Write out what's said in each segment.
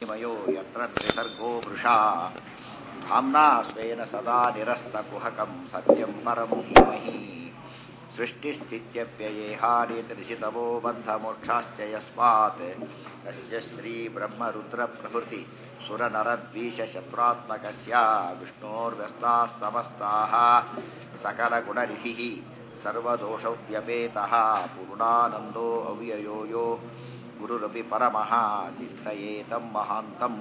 मयो यत्र त्रिसर्गो वृषा धाम्ना स्वेन सदा निरस्तकुहकम् सत्यम् परम् धीमहि सृष्टिस्थित्यप्ययेहानितरिषितमो बन्धमोक्षाश्च यस्मात् तस्य श्रीब्रह्मरुद्रप्रभृति सुरनरद्वीषशत्रुत्मकस्य विष्णोर्व्यस्ताः समस्ताः सकलगुणनिधिः सर्वदोषव्यपेतः पूर्णानन्दो अव्ययो यो ಗುರುರಪಿ ಪರಮಃ ಚಿಂತೆಯೇತಂ ಮಹಾಂತಂ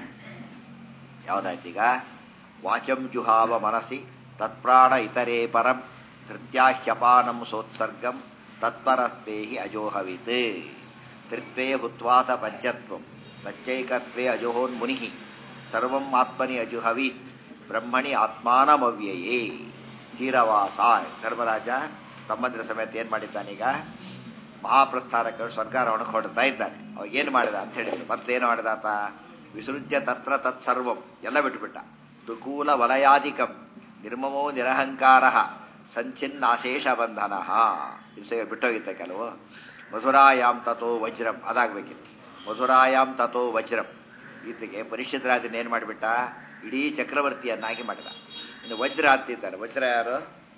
ಯಾವುದಾಯ್ತೀಗ ವಾಚಂ ಜುಹಾವ ಮನಸಿ ತತ್ಪ್ರಾಣ ಇತರೇ ಪರಂ ಧೃತ್ಯಾಹ್ಯಪಾನಂ ಸೋತ್ಸರ್ಗಂ ತತ್ಪರತ್ವೇಹಿ ಅಜೋಹವಿತ್ ತ್ರಿತ್ವೇ ಹುತ್ವಾತ ಪಂಚತ್ವಂ ತಚ್ಚೈಕತ್ವೇ ಅಜೋಹೋನ್ಮುನಿ ಸರ್ವಂ ಆತ್ಮನಿ ಅಜುಹವೀತ್ ಬ್ರಹ್ಮಣಿ ಆತ್ಮಾನಮವ್ಯಯೇ ಚೀರವಾಸ ಧರ್ಮರಾಜ ಸಂಬಂಧದ ಸಮೇತ ಏನ್ ಮಾಡಿದ್ದಾನೀಗ ಮಹಾಪ್ರಸ್ಥಾನಕ್ಕೆ ಸ್ವರ್ಗಾರೋಹಣಕ್ಕೆ ಹೊಡ್ತಾ ಇದ್ದಾನೆ ಅವಾಗ ಏನು ಮಾಡಿದ ಅಂತ ಹೇಳಿದ್ರು ಮತ್ತೇನು ಮಾಡಿದ ಆತ ವಿಸೃಜ್ಯ ತತ್ರ ತತ್ಸರ್ವಂ ಎಲ್ಲ ಬಿಟ್ಟುಬಿಟ್ಟ ದುಕೂಲ ವಲಯಾಧಿಕಂ ನಿರ್ಮಮೋ ನಿರಹಂಕಾರ ಸಂಚಿನ್ನಾಶೇಷ ಬಂಧನ ಇದು ಬಿಟ್ಟೋಗಿತ್ತ ಕೆಲವು ಮಧುರಾಯಾಮ್ ತಥೋ ವಜ್ರಂ ಅದಾಗಬೇಕಿತ್ತು ಮಧುರಾಯಾಮ್ ತಥೋ ವಜ್ರಂ ಈತಗೆ ಪರಿಷತ್ ರಾಜನ ಏನು ಮಾಡಿಬಿಟ್ಟ ಇಡೀ ಚಕ್ರವರ್ತಿಯನ್ನಾಗಿ ಮಾಡಿದ ಇನ್ನು ವಜ್ರ ಅಂತಿದ್ದಾರೆ ವಜ್ರ ಯಾರು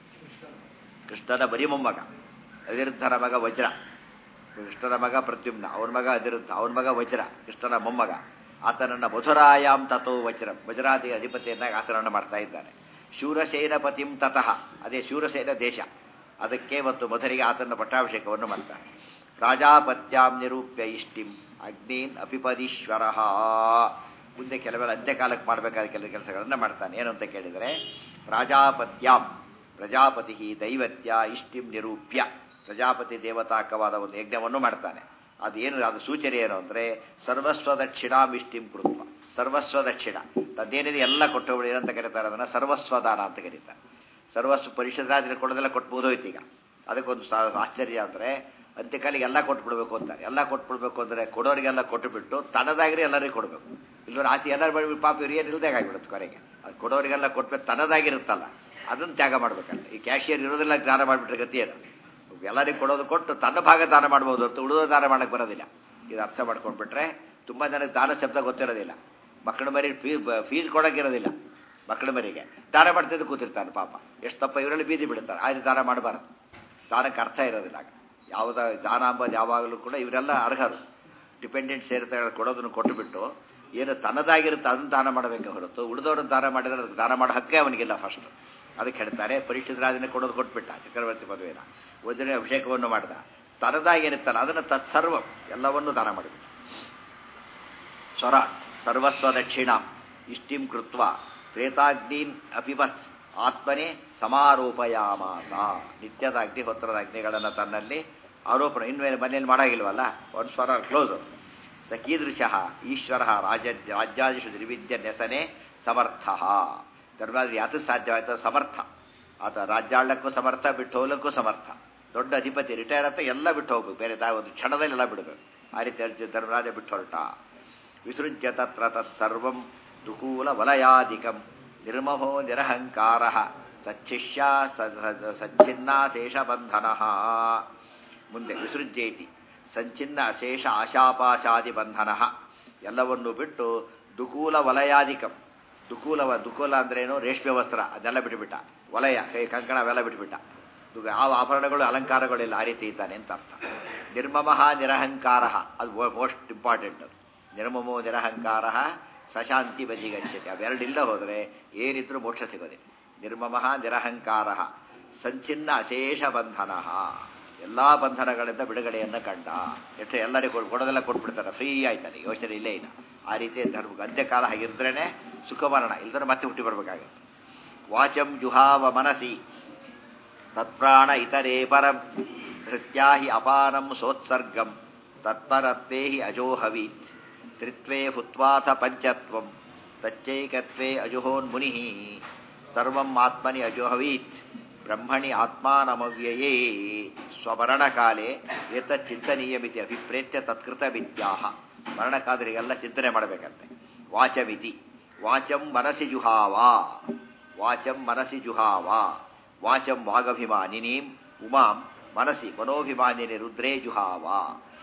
ಕೃಷ್ಣನ ಬರೀ ಮೊಮ್ಮಗ ಅನಿರುದ್ಧನ ಮಗ ವಜ್ರ ಕೃಷ್ಣನ ಮಗ ಪ್ರತ್ಯುಮ್ನ ಅವನ ಮಗ ಅನಿರುದ್ಧ ಅವನ ಮಗ ವಜ್ರ ಕೃಷ್ಣನ ಮೊಮ್ಮಗ ಆತನನ್ನ ಮಧುರಾಯಾಮ್ ತಥೋ ವಜ್ರಂ ವಜ್ರಾದಿ ಅಧಿಪತಿಯನ್ನಾಗಿ ಆತನನ್ನು ಮಾಡ್ತಾ ಇದ್ದಾನೆ ಶೂರಸೇನಪತಿಂ ತತಃ ಅದೇ ಶೂರಸೇನ ದೇಶ ಅದಕ್ಕೆ ಮತ್ತು ಮಧುರಿಗೆ ಆತನ ಪಟ್ಟಾಭಿಷೇಕವನ್ನು ಮಾಡ್ತಾನೆ ರಾಜಾಪತ್ಯಾಂ ನಿರೂಪ್ಯ ಇಷ್ಟಿಂ ಅಗ್ನೀನ್ ಅಪಿಪದೀಶ್ವರ ಮುಂದೆ ಕೆಲವೆಲ್ಲ ಅಂತ್ಯಕಾಲಕ್ಕೆ ಮಾಡಬೇಕಾದ ಕೆಲವು ಕೆಲಸಗಳನ್ನು ಮಾಡ್ತಾನೆ ಏನು ಅಂತ ಕೇಳಿದರೆ ರಾಜಾಪತ್ಯಾಂ ಪ್ರಜಾಪತಿ ದೈವತ್ಯ ಇಷ್ಟಿಂ ನಿರೂಪ್ಯ ಪ್ರಜಾಪತಿ ದೇವತಾಕವಾದ ಒಂದು ಯಜ್ಞವನ್ನು ಮಾಡ್ತಾನೆ ಅದೇನು ಅದು ಸೂಚನೆ ಏನು ಅಂದರೆ ಸರ್ವಸ್ವ ದಕ್ಷಿಣಾಂ ಇಷ್ಟಿಂ ಕೃತ್ವ ಸರ್ವಸ್ವ ದಕ್ಷಿಣ ತದ್ದೇನಿದೆ ಎಲ್ಲ ಕೊಟ್ಟವಳು ಏನಂತ ಕರೀತಾರೆ ಅದನ್ನು ಸರ್ವಸ್ವದಾನ ಅಂತ ಕರೀತಾರೆ ಸರ್ವಸ್ವ ಪರಿಷದಾದ್ರೆ ಕೊಡೋದೆಲ್ಲ ಕೊಟ್ಬೋದೋಯ್ತು ಈಗ ಅದಕ್ಕೊಂದು ಆಶ್ಚರ್ಯ ಅಂದರೆ ಅಂತ್ಯಕಾಲಿಗೆ ಎಲ್ಲ ಕೊಟ್ಬಿಡ್ಬೇಕು ಅಂತಾರೆ ಎಲ್ಲ ಕೊಟ್ಬಿಡ್ಬೇಕು ಅಂದರೆ ಕೊಡೋರಿಗೆಲ್ಲ ಕೊಟ್ಟುಬಿಟ್ಟು ತನ್ನದಾಗಿರಿ ಎಲ್ಲರಿಗೂ ಕೊಡಬೇಕು ಇಲ್ಲದ್ರೆ ಆತಿ ಎಲ್ಲರೂ ಬಳಿ ಪಾಪ ಇವ್ರು ಏನು ಇಲ್ದಾಗ ಆಗಿಬಿಡುತ್ತೆ ಕೊನೆಗೆ ಅದು ಕೊಡೋರಿಗೆಲ್ಲ ಕೊಟ್ಬೇಕು ತನ್ನದಾಗಿರುತ್ತಲ್ಲ ಅದನ್ನು ತ್ಯಾಗ ಮಾಡ್ಬೇಕಲ್ಲ ಈ ಕ್ಯಾಶಿಯರ್ ಇರೋದಿಲ್ಲ ದಾನ ಮಾಡಿಬಿಟ್ರೆ ಗತಿ ಏನು ಎಲ್ಲರಿಗೂ ಕೊಡೋದು ಕೊಟ್ಟು ತನ್ನ ಭಾಗ ದಾನ ಮಾಡ್ಬೋದು ಹೊರತು ಉಳಿದೋ ದಾನ ಮಾಡಕ್ಕೆ ಬರೋದಿಲ್ಲ ಇದು ಅರ್ಥ ಮಾಡ್ಕೊಂಡ್ಬಿಟ್ರೆ ತುಂಬ ಜನಕ್ಕೆ ದಾನ ಶಬ್ದ ಗೊತ್ತಿರೋದಿಲ್ಲ ಮಕ್ಕಳ ಮರಿ ಫೀಸ್ ಫೀಸ್ ಕೊಡೋಕ್ಕಿರೋದಿಲ್ಲ ಮಕ್ಕಳ ಮರಿಗೆ ದಾನ ಮಾಡ್ತಿದ್ದು ಕೂತಿರ್ತಾನೆ ಪಾಪ ಎಷ್ಟು ತಪ್ಪ ಇವರಲ್ಲಿ ಬೀದಿ ಬಿಡ್ತಾರೆ ಆದ್ರೆ ದಾನ ಮಾಡಬಾರದು ದಾನಕ್ಕೆ ಅರ್ಥ ಇರೋದಿಲ್ಲ ಯಾವುದ ದಾನ ಅಂಬೋದು ಯಾವಾಗಲೂ ಕೂಡ ಇವರೆಲ್ಲ ಅರ್ಹರು ಡಿಪೆಂಡೆಂಟ್ ಸೇರಿತ ಕೊಡೋದನ್ನು ಕೊಟ್ಟುಬಿಟ್ಟು ಏನು ತನ್ನದಾಗಿರುತ್ತೆ ಅದನ್ನು ದಾನ ಮಾಡಬೇಕೆ ಹೊರತು ಉಳಿದವ್ರನ್ನ ದಾನ ಮಾಡಿದ್ರೆ ಅದಕ್ಕೆ ದಾನ ಮಾಡೋ ಹಕ್ಕೇ ಅವನಿಗಿಲ್ಲ ಫಸ್ಟ್ ಅದಕ್ಕೆ ಹೇಳ್ತಾರೆ ಪರೀಕ್ಷಿತ ರಾಜನೇ ಕೊಡೋದು ಕೊಟ್ಬಿಟ್ಟ ಚಕ್ರವರ್ತಿ ಪದವಿನ ವಜ್ರ ಅಭಿಷೇಕವನ್ನು ಮಾಡಿದ ತನದಾಗೇನಿತ್ತಲ್ಲ ಅದನ್ನು ತತ್ಸರ್ವ ಎಲ್ಲವನ್ನೂ ದಾನ ಮಾಡಿಬಿಟ್ಟು ಸ್ವರ ಸರ್ವಸ್ವ ದಕ್ಷಿಣ ಇಷ್ಟಿಂ ಕೃತ್ವ ತ್ರೇತಾಗ್ನೀನ್ ಅಪಿಬತ್ ಆತ್ಮನೇ ಸಮಾರೋಪಯಾಮಾಸ ನಿತ್ಯದ ಅಗ್ನಿಹೋತ್ರದ ಅಗ್ನಿಗಳನ್ನು ತನ್ನಲ್ಲಿ ಆರೋಪಣ ಇನ್ಮೇಲೆ ಮನೆಯಲ್ಲಿ ಮಾಡಾಗಿಲ್ವಲ್ಲ ಒಂದು ಸ್ವರ ಕ್ಲೋಸ್ ಸ ಕೀದೃಶ ಈಶ್ವರ ರಾಜ ರಾಜ್ಯಾದಿಷು ನಿರ್ವಿದ್ಯ ನೆಸನೆ ಸಮರ್ಥ ಧರ್ಮಾದ್ರಿ ಯಾತ ಸಾಧ್ಯವಾಯ್ತು ಸಮರ್ಥ ಆತ ರಾಜ್ಯಾಳಕ್ಕೂ ಸಮರ್ಥ ಬಿಟ್ಟು ಹೋಗ್ಲಿಕ್ಕೂ ಸಮರ್ಥ ದೊಡ್ಡ ಅಧಿಪತಿ ರಿಟೈರ್ ಅಂತ ಎಲ್ಲ ಬಿಟ್ಟು ಹೋಗ್ಬೇಕು ಬೇರೆ ತಾವು ಒಂದು ಕ್ಷಣದಲ್ಲಿ ಎಲ್ಲ ಬಿಡಬೇಕು ಆ ರೀತಿ ಧರ್ಮರಾಜ ಬಿಟ್ಟು ಹೊರಟ ವಿಸೃಜ್ಯ ತತ್ರ ತತ್ಸರ್ವಂ ದುಕೂಲ ವಲಯಾಧಿಕಂ ನಿರ್ಮಹೋ ನಿರಹಂಕಾರ ಸಚ್ಛಿಷ್ಯ ಸಚ್ಛಿನ್ನಾಶೇಷ ಬಂಧನ ಮುಂದೆ ವಿಸೃಜ್ಯೇತಿ ಸಂಚಿನ್ನ ಅಶೇಷ ಆಶಾಪಾಶಾದಿ ಬಂಧನ ಎಲ್ಲವನ್ನು ಬಿಟ್ಟು ದುಕೂಲ ವಲಯಾಧಿಕಂ ದುಕೂಲವ ದುಕೂಲ ಅಂದ್ರೇನು ರೇಷ್ಮೆ ವಸ್ತ್ರ ಅದೆಲ್ಲ ಬಿಟ್ಟುಬಿಟ್ಟ ವಲಯ ಕೈ ಕಂಕಣ ಅವೆಲ್ಲ ಬಿಟ್ಟುಬಿಟ್ಟ ಯಾವ ಆಭರಣಗಳು ಅಲಂಕಾರಗಳಿಲ್ಲ ಆ ರೀತಿ ಇದ್ದಾನೆ ಅಂತ ಅರ್ಥ ನಿರ್ಮಮಃ ನಿರಹಂಕಾರ ಅದು ಮೋಸ್ಟ್ ಇಂಪಾರ್ಟೆಂಟ್ ಅದು ನಿರ್ಮಮೋ ನಿರಹಂಕಾರ ಸಶಾಂತಿ ಬದಿಗಚ್ಚತೆ ಅವೆರಡಿಲ್ಲ ಹೋದರೆ ಏನಿದ್ರೂ ಮೋಕ್ಷ ಸಿಗೋದಿಲ್ಲ ನಿರ್ಮಮಃ ನಿರಹಂಕಾರ ಸಂಚಿನ್ನ ಅಶೇಷ ಬಂಧನ ಎಲ್ಲ ಬಂಧನಗಳಿಂದ ಬಿಡುಗಡೆಯನ್ನು ಕಂಡ ಎಷ್ಟು ಎಲ್ಲರಿಗೂ ಕೊಡೋದೆಲ್ಲ ಕೊಟ್ಬಿಡ್ತಾರೆ ಫ್ರೀ ಆಯ್ತಾನೆ ಯೋಚನೆ ಇಲ್ಲೇ ಇಲ್ಲ ಆ ರೀತಿ ಧರ್ಮ ಅಂತ್ಯಕಾಲ ಹಾಗಿದ್ರೇ ಸುಖಮರಣ ಇಲ್ದ್ರೆ ಮತ್ತೆ ಹುಟ್ಟಿ ಬರಬೇಕಾಗುತ್ತೆ ವಾಚಂ ಜುಹಾವ ಮನಸಿ ತತ್ಪ್ರಾಣ ಇತರೇ ಪರಂ ಧೃತ್ಯಾ ಹಿ ಅಪಾನಂ ಸೋತ್ಸರ್ಗಂ ತತ್ಪರತ್ವೇ ಹಿ ಅಜೋಹವೀತ್ ತ್ರಿತ್ವೇ ಹುತ್ವಾಥ ಪಂಚತ್ವಂ ತಚ್ಚೈಕತ್ವೇ ಅಜುಹೋನ್ಮುನಿ ಸರ್ವಂ ಆತ್ಮನಿ ಅಜೋಹವೀತ್ ಬ್ರಹ್ಮಣಿ ಆತ್ಮಾನಮವ್ಯಯೇ ಸ್ವಮರಣಕಾಲೆ ಏತತ್ ಚಿಂತನೀಯಮಿತಿ ಅಭಿಪ್ರೇತ್ಯ ತತ್ಕೃತ ವಿದ್ಯಾಹ ಮರಣಕಾದರಿಗೆಲ್ಲ ಚಿಂತನೆ ಮಾಡಬೇಕಂತೆ ವಾಚಮಿತಿ ವಾಚಂ ಮನಸಿ ಜುಹಾವ ವಾಚಂ ಮನಸಿ ಜುಹಾವ ವಾಚಂ ವಾಗಭಿಮಾನಿನೀಂ ಉಮಾಂ ಮನಸಿ ಮನೋಭಿಮಾನಿನಿ ರುದ್ರೇ ಜುಹಾವ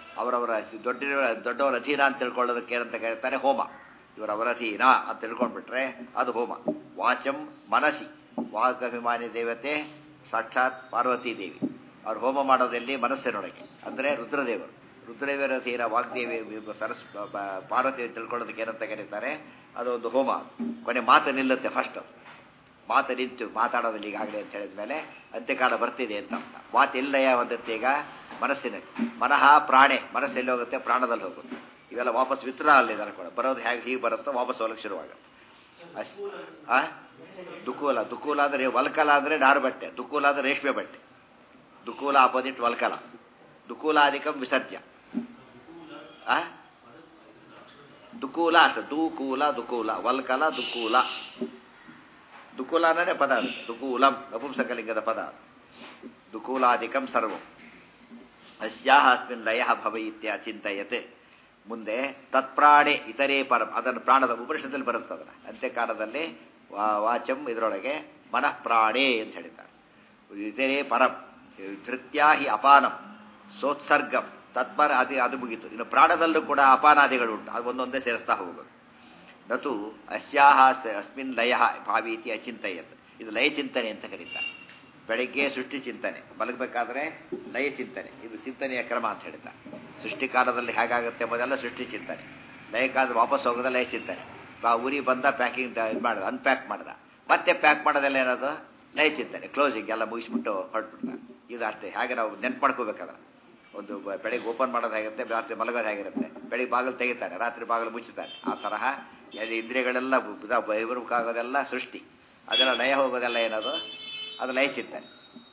ಅವರವರ ದೊಡ್ಡ ದೊಡ್ಡವರ ಅಧೀನ ಅಂತ ತಿಳ್ಕೊಳ್ಳೋದಕ್ಕೆ ಏನಂತ ಕರೀತಾರೆ ಹೋಮ ಇವರವರ ಅಧೀನ ಅಂತ ತಿಳ್ಕೊಂಡ್ಬಿಟ್ರೆ ಅದು ಹೋಮ ವಾಚಂ ಮನಸಿ ವಾಗಭಿಮಾನಿ ದೇವತೆ ಸಾಕ್ಷಾತ್ ಪಾರ್ವತಿ ದೇವಿ ಅವ್ರು ಹೋಮ ಮಾಡೋದೆಲ್ಲಿ ಮನಸ್ಸಿನೊಳಗೆ ಅಂದರೆ ರುದ್ರದೇವರು ರುದ್ರದೇವರ ಅಧೀನ ವಾಗ್ದೇವಿ ಸರಸ್ ಪಾರ್ವತಿ ತಿಳ್ಕೊಳ್ಳೋದಕ್ಕೆ ಏನಂತ ಕರೀತಾರೆ ಅದೊಂದು ಹೋಮ ಕೊನೆ ಮಾತು ನಿಲ್ಲುತ್ತೆ ಫಸ್ಟ್ ಅದು ಮಾತು ನಿಂತು ಮಾತಾಡೋದಿಲ್ಲ ಈಗಾಗಲೇ ಅಂತ ಹೇಳಿದ ಮೇಲೆ ಅಂತ್ಯಕಾಲ ಬರ್ತಿದೆ ಅಂತ ಅರ್ಥ ಮಾತು ಎಲ್ಲಯ ಹೊಂದುತ್ತೆ ಈಗ ಮನಸ್ಸಿನಲ್ಲಿ ಮನಃ ಪ್ರಾಣೆ ಮನಸ್ಸೆಲ್ಲಿ ಹೋಗುತ್ತೆ ಪ್ರಾಣದಲ್ಲಿ ಹೋಗುತ್ತೆ ಇವೆಲ್ಲ ವಾಪಸ್ ವಿತ್ರ ಅಲ್ಲಿದ್ದಾರೆ ಕೂಡ ಬರೋದು ಹೇಗೆ ಹೀಗೆ ಬರುತ್ತೋ ವಾಪಸ್ ಹೋಗಕ್ಕೆ ಶುರುವಾಗುತ್ತೆ ಅಸ್ ಆ ದುಕೂಲ ದುಕೂಲ ಅಂದರೆ ವಲ್ಕಲ ಅಂದರೆ ನಾರು ಬಟ್ಟೆ ದುಕೂಲ ಅಂದರೆ ರೇಷ್ಮೆ ಬಟ್ಟೆ ದುಕೂಲ ಆಪೋಸಿಟ್ ವಲ್ಕಲ ದುಕೂಲಾಧಿಕಂ ವಿಸರ್ಜ್ಯ ಆ ದುಕೂಲ ಅಷ್ಟು ದೂಕೂಲ ದುಕೂಲ ವಲ್ಕಲ ದುಕೂಲ ದುಕೂಲ ಅನ್ನೇ ಪದ ಅದು ದುಕೂಲಂ ನಪುಂಸಕಲಿಂಗದ ಪದ ಅದು ದುಕೂಲಾಧಿಕಂ ಸರ್ವಂ ಅಸ್ಯಾಹ ಅಸ್ಮಿನ್ ಲಯ ಭವ ಇತ್ಯ ಚಿಂತಯತೆ ಮುಂದೆ ತತ್ಪ್ರಾಣೆ ಇತರೇ ಪರಂ ಅದನ್ನು ಪ್ರಾಣದ ಉಪನಿಷತ್ತಲ್ಲಿ ಬರುತ್ತೆ ಅದನ್ನ ಅಂತ್ಯಕಾಲದಲ್ಲಿ ವಾಚಂ ಇದರೊಳಗೆ ಮನಃ ಪ್ರಾಣೇ ಅಂತ ಹೇಳಿದ್ದಾರೆ ಇತರೇ ಪರಂ ಧೃತ್ಯಾ ಹಿ ಅಪಾನಂ ಸೋತ್ಸರ್ಗಂ ತತ್ಪರ ಅದು ಅದು ಮುಗೀತು ಇನ್ನು ಪ್ರಾಣದಲ್ಲೂ ಕೂಡ ಅಪಾನಾದಿಗಳು ಉಂಟು ಅದು ಒಂದೊಂದೇ ಸೇರಿಸ್ತಾ ಹೋಗೋದು ನತು ಅಸ್ಯಾಹ ಅಸ್ಮಿನ್ ಲಯ ಭಾವಿ ಇತಿ ಅಚಿಂತಯತ್ ಇದು ಲಯ ಚಿಂತನೆ ಅಂತ ಕರೀತಾರೆ ಬೆಳಗ್ಗೆ ಸೃಷ್ಟಿ ಚಿಂತನೆ ಮಲಗಬೇಕಾದ್ರೆ ಲಯ ಚಿಂತನೆ ಇದು ಚಿಂತನೆಯ ಕ್ರಮ ಅಂತ ಹೇಳ್ತಾರೆ ಸೃಷ್ಟಿಕಾಲದಲ್ಲಿ ಹೇಗಾಗುತ್ತೆ ಎಂಬುದೆಲ್ಲ ಸೃಷ್ಟಿ ಚಿಂತನೆ ಲಯಕ್ಕಾದ್ರೆ ವಾಪಸ್ ಹೋಗೋದ ಲಯ ಚಿಂತನೆ ಬಾ ಊರಿಗೆ ಬಂದ ಪ್ಯಾಕಿಂಗ್ ಇದು ಮಾಡ್ದ ಅನ್ಪ್ಯಾಕ್ ಮಾಡ್ದ ಮತ್ತೆ ಪ್ಯಾಕ್ ಮಾಡೋದೆಲ್ಲ ಏನದು ಲಯ ಚಿಂತನೆ ಕ್ಲೋಸಿಂಗ್ ಎಲ್ಲ ಮುಗಿಸ್ಬಿಟ್ಟು ಹೊರಟ್ಬಿಡ್ತಾರೆ ಇದು ಅಷ್ಟೇ ಹಾಗೆ ನಾವು ನೆನ್ಪು ಮಾಡ್ಕೋಬೇಕಾದ್ರೆ ಒಂದು ಬೆಳಿಗ್ಗೆ ಓಪನ್ ಮಾಡೋದು ಹೇಗಿರುತ್ತೆ ರಾತ್ರಿ ಮಲಗೋದು ಹೇಗಿರುತ್ತೆ ಬೆಳಿಗ್ಗೆ ಬಾಗಿಲು ತೆಗಿತಾರೆ ರಾತ್ರಿ ಬಾಗಿಲು ಮುಚ್ಚುತ್ತಾರೆ ಆ ತರಹ ಎರಡು ಇಂದ್ರಿಯಗಳೆಲ್ಲ ಬೈಬರ್ಬೇಕಾಗೋದೆಲ್ಲ ಸೃಷ್ಟಿ ಅದೆಲ್ಲ ಲಯ ಹೋಗೋದೆಲ್ಲ ಏನದು ಅದು ಲಯ ಚಿಂತನೆ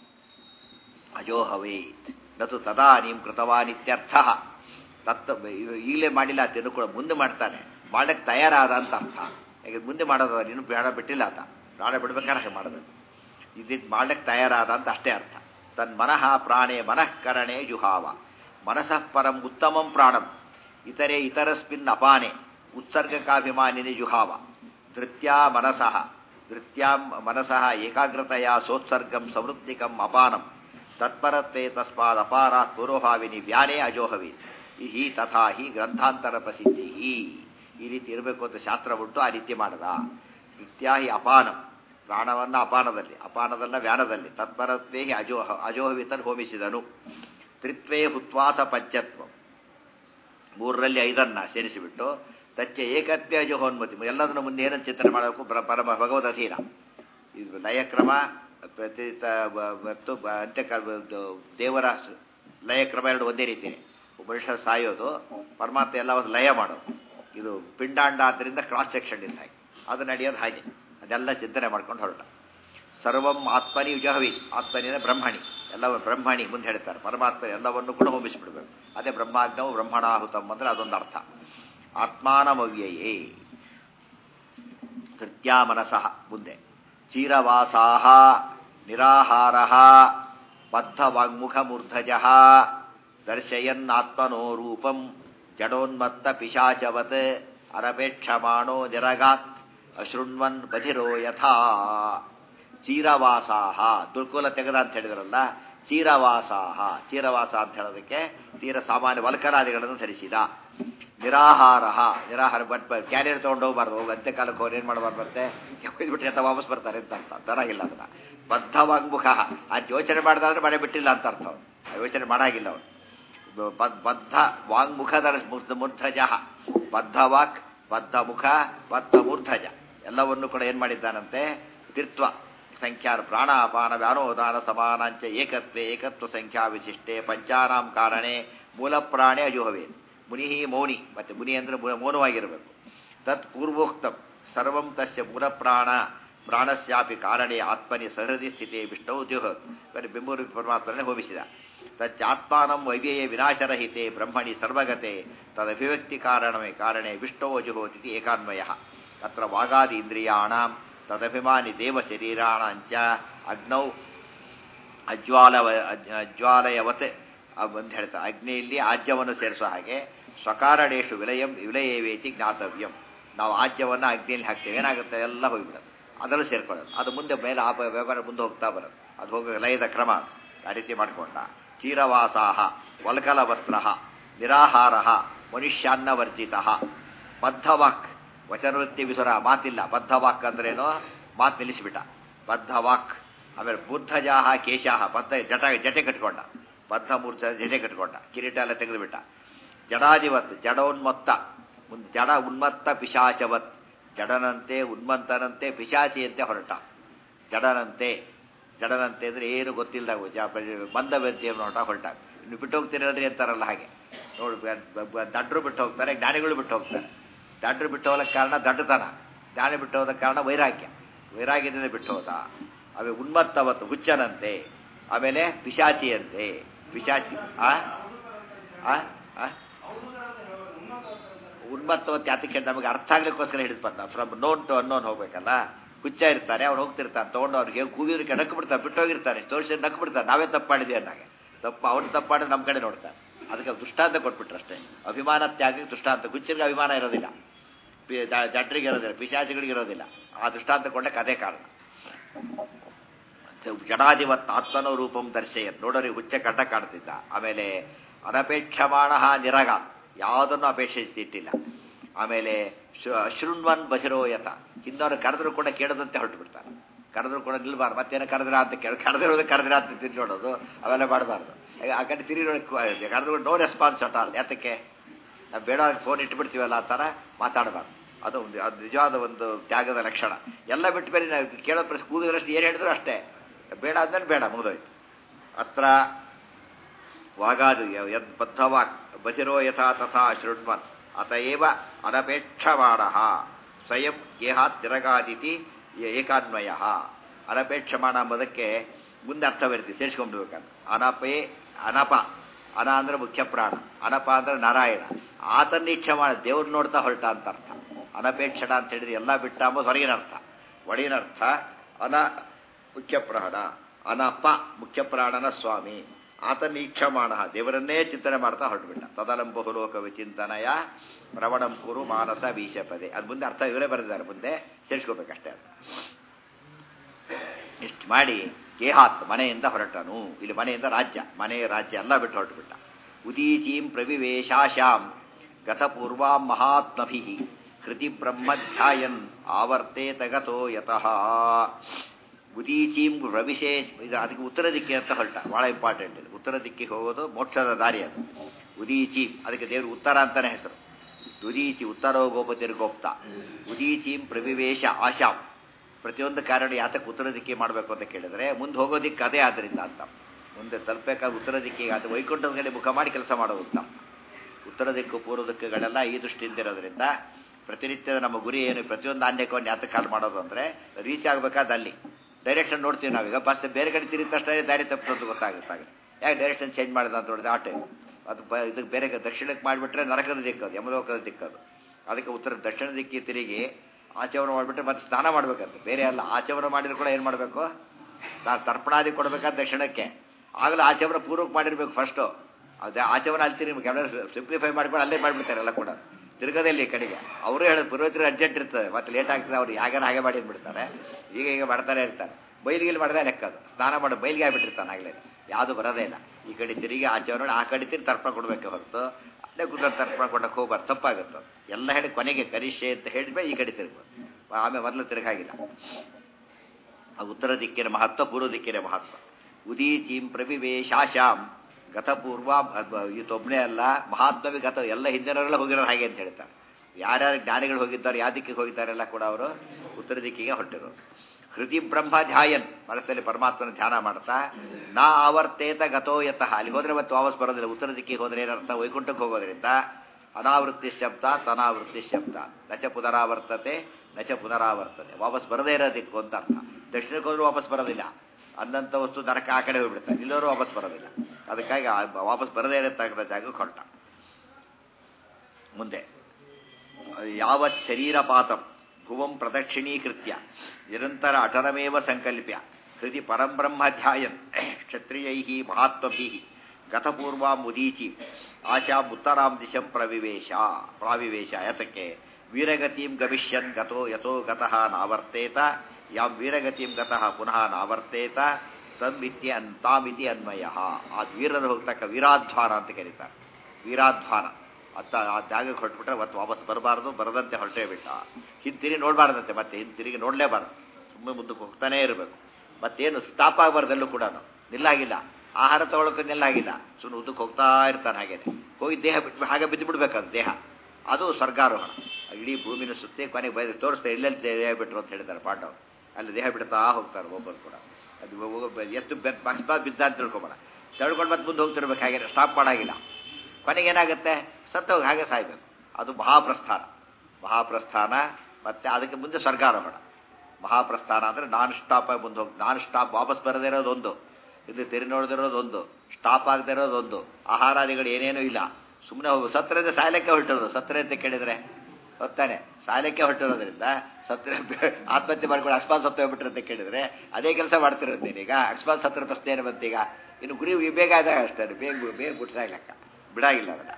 ಅಜೋಹವೇತ್ ನತು ತದಾ ನೀಂ ಕೃತವಾನಿತ್ಯರ್ಥ ತತ್ವ ಈಗಲೇ ಮಾಡಿಲ್ಲ ಅಂತ ಕೂಡ ಮುಂದೆ ಮಾಡ್ತಾನೆ ಮಾಡಕ್ಕೆ ತಯಾರಾದ ಅಂತ ಅರ್ಥ ಯಾಕೆ ಮುಂದೆ ಮಾಡೋದು ನೀನು ಬೇಡ ಬಿಟ್ಟಿಲ್ಲ ಆತ ಪ್ರಾಣ ಬಿಡ್ಬೇಕಾದ್ರೆ ಹಾಗೆ ಮಾಡಬೇಕು ಇದ್ದಿದ್ದು ಮಾಡ್ಲಿಕ್ಕೆ ತಯಾರಾದ ಅಂತ ಅಷ್ಟೇ ಅರ್ಥ ತನ್ ಮನಃ ಪ್ರಾಣೇ ಮನಃಕರಣೆ ಜುಹಾವ ಮನಸಃ ಪರಂ ಉತ್ತಮಂ ಪ್ರಾಣಂ ಇತರೆ ಇತರಸ್ಮಿನ್ ಅಪಾನೆ ಉತ್ಸರ್ಗಕಾಭಿಮಾನಿನಿ ಜುಹಾವ ಧೃತ್ಯಾ ಮನಸಃ ಧೃತ್ಯಾಂ ಮನಸಃ ಏಕಾಗ್ರತೆಯ ಸೋತ್ಸರ್ಗಂ ಸಂವೃತ್ತಿಕಂ ಅಪಾನಂ ತತ್ಪರತ್ವೇ ತಸ್ಮಾದ್ ಅಪಾರಾತ್ ಪೂರ್ವಭಾವಿನಿ ವ್ಯಾನೇ ಅಜೋಹವಿ ಹಿ ತಥಾ ಹಿ ಗ್ರಂಥಾಂತರ ಪ್ರಸಿದ್ಧಿ ಈ ರೀತಿ ಇರಬೇಕು ಅಂತ ಶಾಸ್ತ್ರ ಉಂಟು ಆ ರೀತಿ ಮಾಡದ ಧೃತ್ಯಾ ಹಿ ಅಪಾನಂ ಪ್ರಾಣವನ್ನ ಅಪಾನದಲ್ಲಿ ಅಪಾನದಲ್ಲ ವ್ಯಾನದಲ್ಲಿ ತತ್ಪರತ್ವೇ ಅಜೋಹ ಅಜೋಹವಿತನ್ ಹೋಮಿಸಿದನು ತ್ರಿತ್ವೇ ಹುತ್ವಾಸ ಪಂಚತ್ವ ಮೂರರಲ್ಲಿ ಐದನ್ನ ಸೇರಿಸಿಬಿಟ್ಟು ತಚ್ಚ ಏಕತ್ವೇ ಅಜೋಹೋನ್ಮತಿ ಎಲ್ಲದನ್ನು ಮುಂದೆ ಏನನ್ನು ಚಿಂತನೆ ಮಾಡಬೇಕು ಪರಮ ಭಗವದ್ ಅಧೀನ ಇದು ಲಯಕ್ರಮ ಮತ್ತು ಅಂತ್ಯಕಾಲ ದೇವರ ಲಯಕ್ರಮ ಎರಡು ಒಂದೇ ರೀತಿ ಮನುಷ್ಯ ಸಾಯೋದು ಪರಮಾತ್ಮ ಎಲ್ಲ ಒಂದು ಲಯ ಮಾಡೋದು ಇದು ಪಿಂಡಾಂಡ ಆದ್ದರಿಂದ ಕ್ರಾಸ್ ಸೆಕ್ಷನ್ ಇದ್ದ ಹಾಗೆ ಅದು ನಡೆಯೋದು ಹಾಗೆ ಅದೆಲ್ಲ ಚಿಂತನೆ ಮಾಡ್ಕೊಂಡು ಹೊರಟ ಸರ್ವಂ ಆತ್ಮನಿ ವಿಜಹವಿ ಆತ್ಮನಿಂದ ಬ್ರಹ್ಮಣಿ ಎಲ್ಲ ಬ್ರಹ್ಮಣಿ ಮುಂದೆ ಹೇಳ್ತಾರೆ ಪರಮಾತ್ಮ ಎಲ್ಲವನ್ನು ಕೂಡ ಹೋಮಿಸಿಬಿಡ್ಬೇಕು ಅದೇ ಬ್ರಹ್ಮಾಜ್ಞವು ಬ್ರಹ್ಮಣಾಹುತಂ ಅಂದ್ರೆ ಅದೊಂದು ಅರ್ಥ ಆತ್ಮಾನಮವ್ಯಯೇ ತೃತ್ಯಾ ಮನಸಃ ಮುಂದೆ ಚೀರವಾಸಾಹ ನಿರಾಹಾರ ಬದ್ಧವಾಗ್ಮುಖಮೂರ್ಧಜ ದರ್ಶಯನ್ನಾತ್ಮನೋ ರೂಪಂ ಜಡೋನ್ಮತ್ತ ಪಿಶಾಚವತ್ ಅರಪೇಕ್ಷಮಾಣೋ ನಿರಗಾತ್ ಅಶೃಣ್ವನ್ ಬಧಿರೋ ಯಥಾ ಚೀರವಾಸಾಹ ದುರ್ಕುಲ ತೆಗೆದ ಅಂತ ಹೇಳಿದ್ರಲ್ಲ ಚೀರವಾಸಾಹ ಚೀರವಾಸ ಅಂತ ಹೇಳೋದಕ್ಕೆ ತೀರ ಸಾಮಾನ್ಯ ವಲ್ಕರಾದಿಗಳನ್ನು ಧರಿಸಿದ ನಿರಾಹಾರ ನಿರಾಹಾರ ಬಟ್ ಕ್ಯಾರಿಯರ್ ತೊಗೊಂಡು ಹೋಗ್ಬಾರ್ದು ಹೋಗಿ ಅಂತ್ಯಕಾಲಕ್ಕೆ ಅವ್ರು ಏನು ಮಾಡಬಾರ್ದು ಮತ್ತೆ ಬಿಟ್ಟು ಅಂತ ವಾಪಸ್ ಬರ್ತಾರೆ ಅಂತ ಅರ್ಥ ತರಾಗಿಲ್ಲ ಅದನ್ನ ಬದ್ಧವಾಗ್ಮುಖ ಅದು ಯೋಚನೆ ಮಾಡ್ದಾದ್ರೆ ಮನೆ ಬಿಟ್ಟಿಲ್ಲ ಅಂತ ಅರ್ಥ ಅವ್ರು ಯೋಚನೆ ಮಾಡಾಗಿಲ್ಲ ಅವನು ಬದ್ಧ ವಾಂಗ್ಮುಖದ ಮೂರ್ಧಜ ಬದ್ಧ ವಾಕ್ ಬದ್ಧ ಮುಖ ಬದ್ಧ ಮೂರ್ಧಜ ಎಲ್ಲವನ್ನು ಕೂಡ ಏನ್ ಮಾಡಿದ್ದಾನಂತೆ ತಿರ್ತ್ವ ಸಂಖ್ಯಾ ಪ್ರಾಣಾಪಾನ ವ್ಯಾನೋದಾನ ಸಮಾನಾಂಚ ಏಕತ್ವೇ ಏಕತ್ವ ಸಂಖ್ಯಾ ವಿಶಿಷ್ಟೆ ಪಂಚಾನಾಂ ಕಾರಣೆ ಮೂಲ ಪ್ರಾಣೆ ಅಜೋಹವೇ ಮುನಿ ಮೌನಿ ಮತ್ತೆ ಮುನಿ ಅಂದ್ರೆ ಮೌನವಾಗಿರಬೇಕು ತತ್ ಪೂರ್ವೋಕ್ತಂ ಸರ್ವಂ ತಸ್ಯ ಮೂಲ ಪ್ರಾಣ ಪ್ರಾಣಸ್ಯಾಪಿ ಕಾರಣೆ ಆತ್ಮನಿ ಸಹೃದಿ ಸ್ಥಿತಿ ವಿಷ್ಣು ಜುಹತ್ ಬರೀ ಬೆಂಬೂರು ಪರಮಾತ್ಮನೇ ಹೋಮಿಸಿದ ತಚ್ಚಾತ್ಮಾನಂ ವೈವ್ಯಯ ವಿನಾಶರಹಿತೆ ಬ್ರಹ್ಮಣಿ ಸರ್ವಗತೆ ತದಭಿವ್ಯಕ್ತಿ ಕಾರಣಮೇ ಕಾರಣೆ ವಿಷ್ಣೋ ಜುಹೋತಿ ಏಕಾನ್ವಯ ಅತ್ರ ವಾಗಾದಿ ಇಂದ್ರಿಯಾಣಾಂ ತದಭಿಮಾನಿ ದೇವ ಶರೀರಾಣಾಂಚ ಅಗ್ನೌ ಅಜ್ವಾಲ ಅಜ್ವಾಲಯವತ್ ಅಂತ ಹೇಳ್ತಾರೆ ಅಗ್ನಿಯಲ್ಲಿ ಆಜ್ಯವನ್ನು ಸೇರಿಸೋ ಹಾಗೆ ಸ್ವಕಾರಣೇಶು ವಿಲಯಂ ವಿಲಯವೇತಿ ಜ್ಞಾತವ್ಯಂ ನಾವು ಆಜ್ಯವನ್ನು ಅಗ್ನಿಯಲ್ಲಿ ಹಾಕ್ತೇವೆ ಏನಾಗುತ್ತೆ ಎಲ್ಲ ಹೋಗಿಬಿಡೋದು ಅದರಲ್ಲೂ ಸೇರ್ಕೊಳ್ಳೋದು ಅದು ಮುಂದೆ ಮೇಲೆ ಆ ವ್ಯವಹಾರ ಮುಂದೆ ಹೋಗ್ತಾ ಬರೋದು ಅದು ಹೋಗ ಲಯದ ಕ್ರಮ ಆ ರೀತಿ ಮಾಡ್ಕೊಂಡ ಚೀರವಾಸಾಹ ವಲ್ಕಲ ವಸ್ತ್ರ ನಿರಾಹಾರ ಮನುಷ್ಯಾನ್ನವರ್ಜಿತ ಬದ್ಧವಾಕ್ ವಚನವೃತ್ತಿ ವಿಸುರ ಮಾತಿಲ್ಲ ಬದ್ಧವಾಕ್ ಅಂದ್ರೇನು ಮಾತು ನಿಲ್ಲಿಸಿಬಿಟ್ಟ ಬದ್ಧವಾಕ್ ಆಮೇಲೆ ಬುದ್ಧಜಾಹ ಕೇಶಾಹ ಬದ್ಧ ಜಟ ಜಟೆ ಕಟ್ಕೊಂಡ ಬದ್ಧ ಮೂರ್ಛ ಜಟೆ ಕಟ್ಕೊಂಡ ಕಿರೀಟ ಎಲ್ಲ ತೆಗೆದುಬಿಟ್ಟ ಜಡಾಧಿವತ್ ಜಡೋನ್ಮತ್ತ ಮುಂದೆ ಜಡ ಉನ್ಮತ್ತ ಪಿಶಾಚವತ್ ಜಡನಂತೆ ಉನ್ಮಂತನಂತೆ ಪಿಶಾಚಿಯಂತೆ ಹೊರಟ ಜಡನಂತೆ ಜಡನಂತೆ ಅಂದ್ರೆ ಏನು ಗೊತ್ತಿಲ್ಲದಾಗ ಮಂದ ವ್ಯಕ್ತಿಯನ್ನು ಹೊರಟ ಹೊರಟ ಇನ್ನು ಬಿಟ್ಟು ಹೋಗ್ತೀರಲ್ರಿ ಅಂತಾರಲ್ಲ ಹಾಗೆ ನೋಡಿ ದಡ್ರು ಬಿಟ್ಟು ಹೋಗ್ತಾರೆ ಜ್ಞಾನಿಗಳು ಬಿಟ್ಟು ಹೋಗ್ತಾರೆ ದಡ್ರು ಬಿಟ್ಟು ಹೋಗಲಿಕ್ಕೆ ಕಾರಣ ದಡ್ಡತನ ಜ್ಞಾನಿ ಬಿಟ್ಟು ಹೋದಕ್ಕೆ ಕಾರಣ ವೈರಾಗ್ಯ ವೈರಾಗ್ಯದಿಂದ ಬಿಟ್ಟು ಹೋದ ಆಮೇಲೆ ಉನ್ಮತ್ತವತ್ತು ಹುಚ್ಚನಂತೆ ಆಮೇಲೆ ಪಿಶಾಚಿಯಂತೆ ಪಿಶಾಚಿ ಆ ಆ ಆ ಉನ್ಮತ್ತವತ್ತು ಯಾತಕ್ಕೆ ನಮಗೆ ಅರ್ಥ ಆಗ್ಲಿಕ್ಕೋಸ್ಕರ ಹಿಡಿದು ಬಂದ ಫ್ರಮ್ ನೋನ್ ಟು ಅನ್ನೋನ್ ಹೋಗ್ಬೇಕಲ್ಲ ಹುಚ್ಚ ಇರ್ತಾರೆ ಅವ್ರು ಹೋಗ್ತಿರ್ತಾನೆ ತೊಗೊಂಡು ಅವ್ರಿಗೆ ಕೂಗಿದ್ರಿಗೆ ನಕ್ಕು ಬಿಡ್ತಾರೆ ಬಿಟ್ಟು ಹೋಗಿರ್ತಾರೆ ತೋರಿಸಿ ನಕ್ಕು ಬಿಡ್ತಾರೆ ನಾವೇ ತಪ್ಪು ಮಾಡಿದ್ವಿ ಅಂದಾಗ ತಪ್ಪು ಅವ್ನು ತಪ್ಪು ಮಾಡಿದ್ರೆ ನಮ್ಮ ಕಡೆ ನೋಡ್ತಾರೆ ಅದಕ್ಕೆ ದೃಷ್ಟಾಂತ ಕೊಟ್ಬಿಟ್ರು ಅಷ್ಟೇ ಅಭಿಮಾನ ತ್ಯಾಗಕ್ಕೆ ದೃಷ್ಟಾಂತ ಹುಚ್ಚರಿಗೆ ಅಭಿಮಾನ ಇರೋದಿಲ್ಲ ಜಟ್ರಿಗೆ ಇರೋದಿಲ್ಲ ಪಿಶಾಚಿಗಳಿಗೆ ಇರೋದಿಲ್ಲ ಆ ದೃಷ್ಟಾಂತ ಕೊಡಕ್ಕೆ ಅದೇ ಕಾರಣ ಜಡಾಧಿವತ್ ಆತ್ಮನೋ ರೂಪಂ ದರ್ಶಯನ್ ನೋಡೋರಿ ಹುಚ್ಚ ಕಂಡ ಕಾಡ್ತಿದ್ದ ಆಮೇಲೆ ಅನಪೇಕ್ಷಮಾಣ ನಿರಗ ಯಾವುದನ್ನು ಅಪೇಕ್ಷಿಸ್ತಿಟ್ಟಿಲ್ಲ ಆಮೇಲೆ ಅಶ್ರುಣ್ವನ್ ಬಶರೋಯತ ಹಿಂದವರು ಕರೆದ್ರು ಕೂಡ ಕೇಳದಂತೆ ಹೊರಟು ಬಿಡ್ತಾರೆ ಕರೆದ್ರು ಕೂಡ ನಿಲ್ಬಾರ್ದು ಮತ್ತೇನೋ ಕರೆದ್ರ ಅಂತ ಕೇಳಿ ಕರೆದಿರೋದು ಕರೆದ್ರ ಅಂತ ತಿಂದು ನೋಡೋದು ಅವೆಲ್ಲ ಮಾಡಬಾರ್ದು ಆ ಕಡೆ ತಿರುಗಿ ನೋಡಕ್ಕೆ ಕರೆದ್ರು ನೋ ರೆಸ್ಪಾನ್ಸ್ ಅಟ ಯಾತಕ್ಕೆ ನಾವು ಬೇಡ ಫೋನ್ ಇಟ್ಬಿಡ್ತೀವಲ್ಲ ಆ ಥರ ಮಾತಾಡಬಾರ್ದು ಅದು ಒಂದು ಅದು ನಿಜವಾದ ಒಂದು ತ್ಯಾಗದ ಲಕ್ಷಣ ಎಲ್ಲ ಬಿಟ್ಟು ಬೇರೆ ನಾವು ಕೇಳೋ ಪ್ರಶ್ನೆ ಕೂಗಿದ್ರಷ್ಟು ಏನು ಹೇಳಿದ್ರು ಅಷ್ಟೇ ಬೇಡ ಆದ್ಮೇಲೆ ಬೇಡ ಮುಗಿದೋಯ್ತು ಅತ್ರ ವಾಗಾದು ಯದ್ ಬದ್ಧವಾಕ್ ಬಜಿರೋ ಯಥಾ ತಥಾ ಶೃಣ್ವನ್ ಅತಏವ ಅನಪೇಕ್ಷಮಾಣ ಸ್ವಯಂ ಗೇಹಾತ್ ತಿರಗಾದಿತಿ ಏಕಾನ್ವಯ ಅನಪೇಕ್ಷಮಾಣ ಎಂಬುದಕ್ಕೆ ಮುಂದೆ ಅರ್ಥ ಬರುತ್ತೆ ಸೇರಿಸ್ಕೊಂಡ್ಬಿಡ್ಬೇಕಂತ ಅನಪೇ ಅನಪ ಅನ ಅಂದ್ರೆ ಮುಖ್ಯ ಪ್ರಾಣ ಅನಪ ಅಂದ್ರೆ ನಾರಾಯಣ ಆತನ ಇಚ್ಛೆ ಮಾಡ ದೇವ್ರು ನೋಡ್ತಾ ಹೊರಟ ಅಂತ ಅರ್ಥ ಅನಪೇಕ್ಷಣ ಅಂತ ಹೇಳಿದ್ರೆ ಎಲ್ಲ ಬಿಟ್ಟ ಅಂಬೋದು ಹೊರಗಿನ ಅರ್ಥ ಒಳಗಿನ ಅರ್ಥ ಅನ ಮುಖ್ಯ ಪ್ರಾಣ ಅನಪ ಮುಖ್ಯ ಪ್ರಾಣನ ಸ್ವಾಮಿ ಆತನ ಈಕ್ಷಮಾಣ ದೇವರನ್ನೇ ಚಿಂತನೆ ಮಾಡ್ತಾ ಹೊರಟುಬಿಟ್ಟ ತದಲಂ ಬಹುಲೋಕ ವಿಚಿಂತನಯ ಪ್ರವಣಂ ಕುರು ಮಾನಸ ಬೀಶಪದೆ ಅದು ಮುಂದೆ ಅರ್ಥ ಇವರೇ ಬರೆದಿದ್ದಾರೆ ಮುಂದೆ ಸೇರಿಸ್ಕೋಬೇಕಷ್ಟೇ ಅದು ಇಷ್ಟು ಮಾಡಿ ಕೇಹಾತ್ ಮನೆಯಿಂದ ಹೊರಟನು ಇಲ್ಲಿ ಮನೆಯಿಂದ ರಾಜ್ಯ ಮನೆ ರಾಜ್ಯ ಎಲ್ಲ ಬಿಟ್ಟು ಹೊರಟುಬಿಟ್ಟ ಉದೀಚೀಂ ಪ್ರವಿವೇಶಾಶಾಂ ಗತಪೂರ್ವಾಂ ಮಹಾತ್ಮಭಿ ಹೃತಿ ಬ್ರಹ್ಮಧ್ಯಾಯನ್ ಆವರ್ತೇತ ಗತೋ ಯತಃ ಉದೀಚೀಂ ಪ್ರವಿಶೇಷ ಇದು ಅದಕ್ಕೆ ಉತ್ತರ ದಿಕ್ಕಿ ಅಂತ ಹೊರಟ ಬಹಳ ಇಂಪಾರ್ಟೆಂಟ್ ಇದು ಉತ್ತರ ದಿಕ್ಕಿಗೆ ಹೋಗೋದು ಮೋಕ್ಷದ ದಾರಿ ಅದು ಉದೀಚೀಂ ಅದಕ್ಕೆ ದೇವರು ಉತ್ತರ ಅಂತಾನೆ ಹೆಸರು ಉದೀಚಿ ಉತ್ತರೋ ಗೋಪತಿರ್ಗೋಪ್ತ ಉದೀಚೀಂ ಪ್ರವಿವೇಶ ಆಶಾಂ ಪ್ರತಿಯೊಂದು ಕಾರಣ ಯಾತಕ್ಕೆ ಉತ್ತರ ದಿಕ್ಕಿ ಮಾಡಬೇಕು ಅಂತ ಕೇಳಿದ್ರೆ ಮುಂದೆ ಹೋಗೋ ದಿಕ್ಕು ಅದೇ ಆದ್ರಿಂದ ಅಂತ ಮುಂದೆ ತಲುಪಬೇಕಾದ ಉತ್ತರ ದಿಕ್ಕಿಗೆ ಅದು ವೈಕುಂಠದ ಕಡೆ ಮುಖ ಮಾಡಿ ಕೆಲಸ ಮಾಡುವಂತ ಉತ್ತರ ದಿಕ್ಕು ಪೂರ್ವ ದಿಕ್ಕುಗಳೆಲ್ಲ ಈ ದೃಷ್ಟಿಯಿಂದ ಇರೋದ್ರಿಂದ ಪ್ರತಿನಿತ್ಯದ ನಮ್ಮ ಗುರಿ ಏನು ಪ್ರತಿಯೊಂದು ಆನ್ಯಕವನ್ನು ಯಾತಕ್ಕೆ ಕಾಲ್ ಮಾಡೋದು ಅಂದರೆ ರೀಚ್ ಆಗಬೇಕಾದ ಅಲ್ಲಿ ಡೈರೆಕ್ಷನ್ ನೋಡ್ತೀವಿ ನಾವೀಗ ಬಸ್ ಬೇರೆ ಕಡೆ ತಿರುಗಿದ ತಕ್ಷಣ ದಾರಿ ತಪ್ಪು ಗೊತ್ತಾಗುತ್ತಾಗ ಯಾಕೆ ಡೈರೆಕ್ಷನ್ ಚೇಂಜ್ ಮಾಡಿದ ಅಂತ ನೋಡಿದ್ರೆ ಆ ಟೈಮ್ ಅದು ಬ ಇದಕ್ಕೆ ಬೇರೆ ದಕ್ಷಿಣಕ್ಕೆ ಮಾಡಿಬಿಟ್ರೆ ನರಕದ ದಿಕ್ಕದು ಯಮಲೋಕದ ದಿಕ್ಕದು ಅದಕ್ಕೆ ಉತ್ತರ ದಕ್ಷಿಣ ದಿಕ್ಕಿ ತಿರುಗಿ ಆಚರಣೆ ಮಾಡಿಬಿಟ್ರೆ ಮತ್ತೆ ಸ್ನಾನ ಮಾಡ್ಬೇಕಂತ ಬೇರೆ ಅಲ್ಲ ಆಚರಣೆ ಮಾಡಿದ್ರು ಕೂಡ ಏನು ಮಾಡಬೇಕು ತರ್ಪಣಾದಿ ಕೊಡಬೇಕಾದ ದಕ್ಷಿಣಕ್ಕೆ ಆಗಲೂ ಆಚರಣೆ ಪೂರ್ವಕ್ಕೆ ಮಾಡಿರ್ಬೇಕು ಫಸ್ಟು ಅದೇ ಆಚರಣೆ ಅಲ್ಲಿ ತಿರುಗಿ ಎಲ್ಲ ಸಿಂಪ್ಲಿಫೈ ಮಾಡಿಬಿಟ್ಟು ಅಲ್ಲೇ ಮಾಡಿಬಿಡ್ತಾರೆ ಎಲ್ಲ ಕೂಡ ತಿರ್ಗದಲ್ಲಿ ಈ ಕಡೆಗೆ ಅವರು ಹೇಳೋದು ಪೂರ್ವಜರು ಅರ್ಜೆಂಟ್ ಇರ್ತದೆ ಮತ್ತೆ ಲೇಟ್ ಆಗ್ತದೆ ಅವ್ರು ಯಾಗಾರ ಹಾಗೆ ಮಾಡಿ ಬಿಡ್ತಾರೆ ಈಗ ಈಗ ಮಾಡ್ತಾನೆ ಇರ್ತಾರೆ ಬೈಲಿಗೆ ಮಾಡಿದ್ರೆ ಲೆಕ್ಕ ಅದು ಸ್ನಾನ ಮಾಡಿ ಬೈಲಿಗೆ ಆಗಿಬಿಟ್ಟಿರ್ತಾನೆ ಆಗಲೇ ಯಾವುದು ಬರೋದೇ ಇಲ್ಲ ಈ ಕಡೆ ತಿರುಗಿ ಆಚರಣೆ ಆ ಕಡೆ ತಿರುಗಿ ತರ್ಪಣ ಕೊಡಬೇಕು ಹೊರತು ಅಲ್ಲೇ ಕುದುರೆ ತರ್ಪಣ ಕೊಡಕ್ಕೆ ಹೋಗ್ಬಾರ್ದು ತಪ್ಪಾಗುತ್ತೆ ಎಲ್ಲ ಹೇಳಿ ಕೊನೆಗೆ ಕರಿಷೆ ಅಂತ ಹೇಳಿದ್ಮೇಲೆ ಈ ಕಡೆ ತಿರುಗ್ಬೋದು ಆಮೇಲೆ ಮೊದಲು ತಿರುಗಾಗಿಲ್ಲ ಆ ಉತ್ತರ ದಿಕ್ಕಿನ ಮಹತ್ವ ಪೂರ್ವ ದಿಕ್ಕಿನ ಮಹತ್ವ ಉದೀಚೀಂ ಪ್ರವಿವೇಶಾಶಾಂ ಗತಪೂರ್ವ ಇವತ್ತೊಬ್ಬನೇ ಅಲ್ಲ ಮಹಾತ್ಮವಿ ಗತ ಎಲ್ಲ ಹಿಂದಿನವರೆಲ್ಲ ಹೋಗಿರೋರು ಹಾಗೆ ಅಂತ ಹೇಳ್ತಾರೆ ಯಾರ್ಯಾರು ಜ್ಞಾನಿಗಳು ಹೋಗಿದ್ದಾರೆ ಯಾವ ದಿಕ್ಕಿಗೆ ಹೋಗಿದ್ದಾರೆಲ್ಲ ಕೂಡ ಅವರು ಉತ್ತರ ದಿಕ್ಕಿಗೆ ಹೊರಟಿರೋರು ಹೃದಯ ಬ್ರಹ್ಮ ಧ್ಯಾಯನ್ ಮನಸ್ಸಲ್ಲಿ ಪರಮಾತ್ಮನ ಧ್ಯಾನ ಮಾಡ್ತಾ ನಾ ಆವರ್ತೇತ ಗತೋ ಯತಃ ಅಲ್ಲಿ ಹೋದ್ರೆ ಮತ್ತೆ ವಾಪಸ್ ಬರೋದಿಲ್ಲ ಉತ್ತರ ದಿಕ್ಕಿಗೆ ಹೋದ್ರೆ ಏನರ್ಥ ವೈಕುಂಠಕ್ಕೆ ಹೋಗೋದ್ರಿಂದ ಅನಾವೃತ್ತಿ ಶಬ್ದ ತನಾವೃತ್ತಿ ಶಬ್ದ ನಚ ಪುನರಾವರ್ತತೆ ನಚ ಪುನರಾವರ್ತತೆ ವಾಪಸ್ ಬರದೇ ಇರೋದಿಕ್ಕು ಅಂತ ಅರ್ಥ ದಕ್ಷಿಣಕ್ಕೆ ಹೋದ್ರೂ ವಾಪಸ್ ಬರೋದಿಲ್ಲ ಅಂದಂಥ ವಸ್ತು ನರಕ ಆ ಕಡೆ ಹೋಗ್ಬಿಡ್ತಾರೆ ಇಲ್ಲವರು ವಾಪಸ್ ಬರೋದಿಲ್ಲ ಅದಕ್ಕಾಗಿ ವಾಪಸ್ ಬರದೇ ಇರತಕ್ಕಂಥ ಜಾಗಕ್ಕೆ ಹೊರಟ ಮುಂದೆ ಯಾವತ್ ಶರೀರಪಾತಂ ಭುವಂ ಪ್ರದಕ್ಷಿಣೀಕೃತ್ಯ ನಿರಂತರ ಅಟನಮೇವ ಸಂಕಲ್ಪ್ಯ ಹೃದಯ ಪರಂಬ್ರಹ್ಮ ಧ್ಯಾಯನ್ ಕ್ಷತ್ರಿಯೈ ಮಹಾತ್ಮಭಿ ಗತಪೂರ್ವ ಮುದೀಚಿ ಆಶಾ ಉತ್ತರಾಂ ದಿಶಂ ಪ್ರವಿವೇಶ ಪ್ರಾವಿವೇಶ ಯತಕ್ಕೆ ವೀರಗತಿಂ ಗಮಿಷ್ಯನ್ ಗತೋ ಯಥೋ ಗತಃ ನಾವರ್ತೇತ ಯಾಂ ವೀರಗತಿಂ ಗತಃ ಪುನಃ ನಾವರ್ತೇತ ತಮ್ಮಿತ್ಯ ತಾಮಿತಿ ಅನ್ವಯ ಆ ವೀರರು ಹೋಗ್ತಕ್ಕ ವೀರಾಧ್ವಾನ ಅಂತ ಕರೀತಾರೆ ವೀರಾಧ್ವಾನ ಅತ್ತ ಆ ಜಾಗಕ್ಕೆ ಹೊರಟ್ಬಿಟ್ರೆ ಮತ್ತೆ ವಾಪಸ್ ಬರಬಾರ್ದು ಬರದಂತೆ ಹೊರಟೇ ಬಿಟ್ಟ ಹಿಂತಿರುಗಿ ನೋಡಬಾರ್ದಂತೆ ಮತ್ತೆ ಹಿಂತಿರುಗಿ ನೋಡಲೇಬಾರ್ದು ಸುಮ್ಮನೆ ಮುಂದಕ್ಕೆ ಹೋಗ್ತಾನೇ ಇರಬೇಕು ಮತ್ತೇನು ಸ್ಟಾಪ್ ಆಗಬಾರ್ದಲ್ಲೂ ಕೂಡ ನಿಲ್ಲಾಗಿಲ್ಲ ಆಹಾರ ತಗೊಳಕ್ಕೆ ನಿಲ್ಲಾಗಿಲ್ಲ ಸುಮ್ಮನೆ ಉದ್ದಕ್ಕೆ ಹೋಗ್ತಾ ಇರ್ತಾನೆ ಹಾಗೇನೆ ಹೋಗಿ ದೇಹ ಬಿಟ್ಟು ಹಾಗೆ ಬಿದ್ದು ಬಿಡ್ಬೇಕದು ದೇಹ ಅದು ಸ್ವರ್ಗಾರೋಹಣ ಇಡೀ ಭೂಮಿನ ಸುತ್ತಿ ಕೊನೆಗೆ ಬೈ ತೋರಿಸ್ತಾ ಎಲ್ಲೆಲ್ಲಿ ದೇಹ ಬಿಟ್ಟರು ಅಂತ ಹೇಳಿದ್ದಾರೆ ಪಾಂಡವ್ ಅಲ್ಲಿ ದೇಹ ಬಿಡ್ತಾ ಹೋಗ್ತಾರೆ ಒಬ್ಬರು ಕೂಡ ಅದು ಒಬ್ಬ- ಎತ್ತು ಬೆತ್ ಅಕಸ್ಮಾತ್ ಬಿದ್ದ ಅಂತ ತಿಳ್ಕೊಬೇಡ ತಳ್ಕೊಂಡು ಮತ್ತೆ ಮುಂದೆ ಹೋಗ್ತಿರ್ಬೇಕು ಹಾಗೆ ಸ್ಟಾಪ್ ಮಾಡಾಗಿಲ್ಲ ಕೊನೆಗೆ ಏನಾಗುತ್ತೆ ಸತ್ತೋಗಿ ಹಾಗೆ ಸಾಯ್ಬೇಕು ಅದು ಮಹಾಪ್ರಸ್ಥಾನ ಮಹಾಪ್ರಸ್ಥಾನ ಮತ್ತೆ ಅದಕ್ಕೆ ಮುಂದೆ ಸ್ವರ್ಗಾರೋಹಣ ಮಹಾಪ್ರಸ್ಥಾನ ಅಂದರೆ ನಾನ್ ಸ್ಟಾಪ್ ಆಗಿ ಮುಂದೆ ಹೋಗಿ ನಾನ್ ಸ್ಟಾಪ್ ವಾಪಸ್ ಬರದೇ ಇರೋದೊಂದು ಇದು ತೆರಿ ನೋಡದಿರೋದೊಂದು ಸ್ಟಾಪ್ ಆಗದೆ ಇರೋದೊಂದು ಆಹಾರಾದಿಗಳು ಏನೇನೂ ಇಲ್ಲ ಸುಮ್ಮನೆ ಸತ್ತರಿಂದ ಸಾಯಲಿಕ್ಕೆ ಹೊರಟಿರೋದು ಸತ್ತರೆ ಅಂತ ಕೇಳಿದ್ರೆ ಹೊತ್ತಾನೆ ಸಾಯಲಿಕ್ಕೆ ಹೊರಟಿರೋದ್ರಿಂದ ಸತ್ರ ಆತ್ಮಹತ್ಯೆ ಮಾಡ್ಕೊಂಡು ಅಕಸ್ಮಾತ್ ಸತ್ತು ಹೋಗ್ಬಿಟ್ರೆ ಅಂತ ಕೇಳಿದ್ರೆ ಅದೇ ಕೆಲಸ ಮಾಡ್ತಿರೋದು ನೀನೀಗ ಅಕಸ್ಮಾತ್ ಸತ್ತರ ಪ್ರಶ್ನೆ ಏನು ಬಂತೀಗ ಇನ್ನು ಗುರಿ ಬೇಗ ಆದಾಗ ಅಷ್ಟೇ ಬೇಗ ಬೇಗ ಬಿಟ್ರೆ ಲೆಕ್ಕ ಬಿಡಾಗಿಲ್ಲ ಅದನ್ನ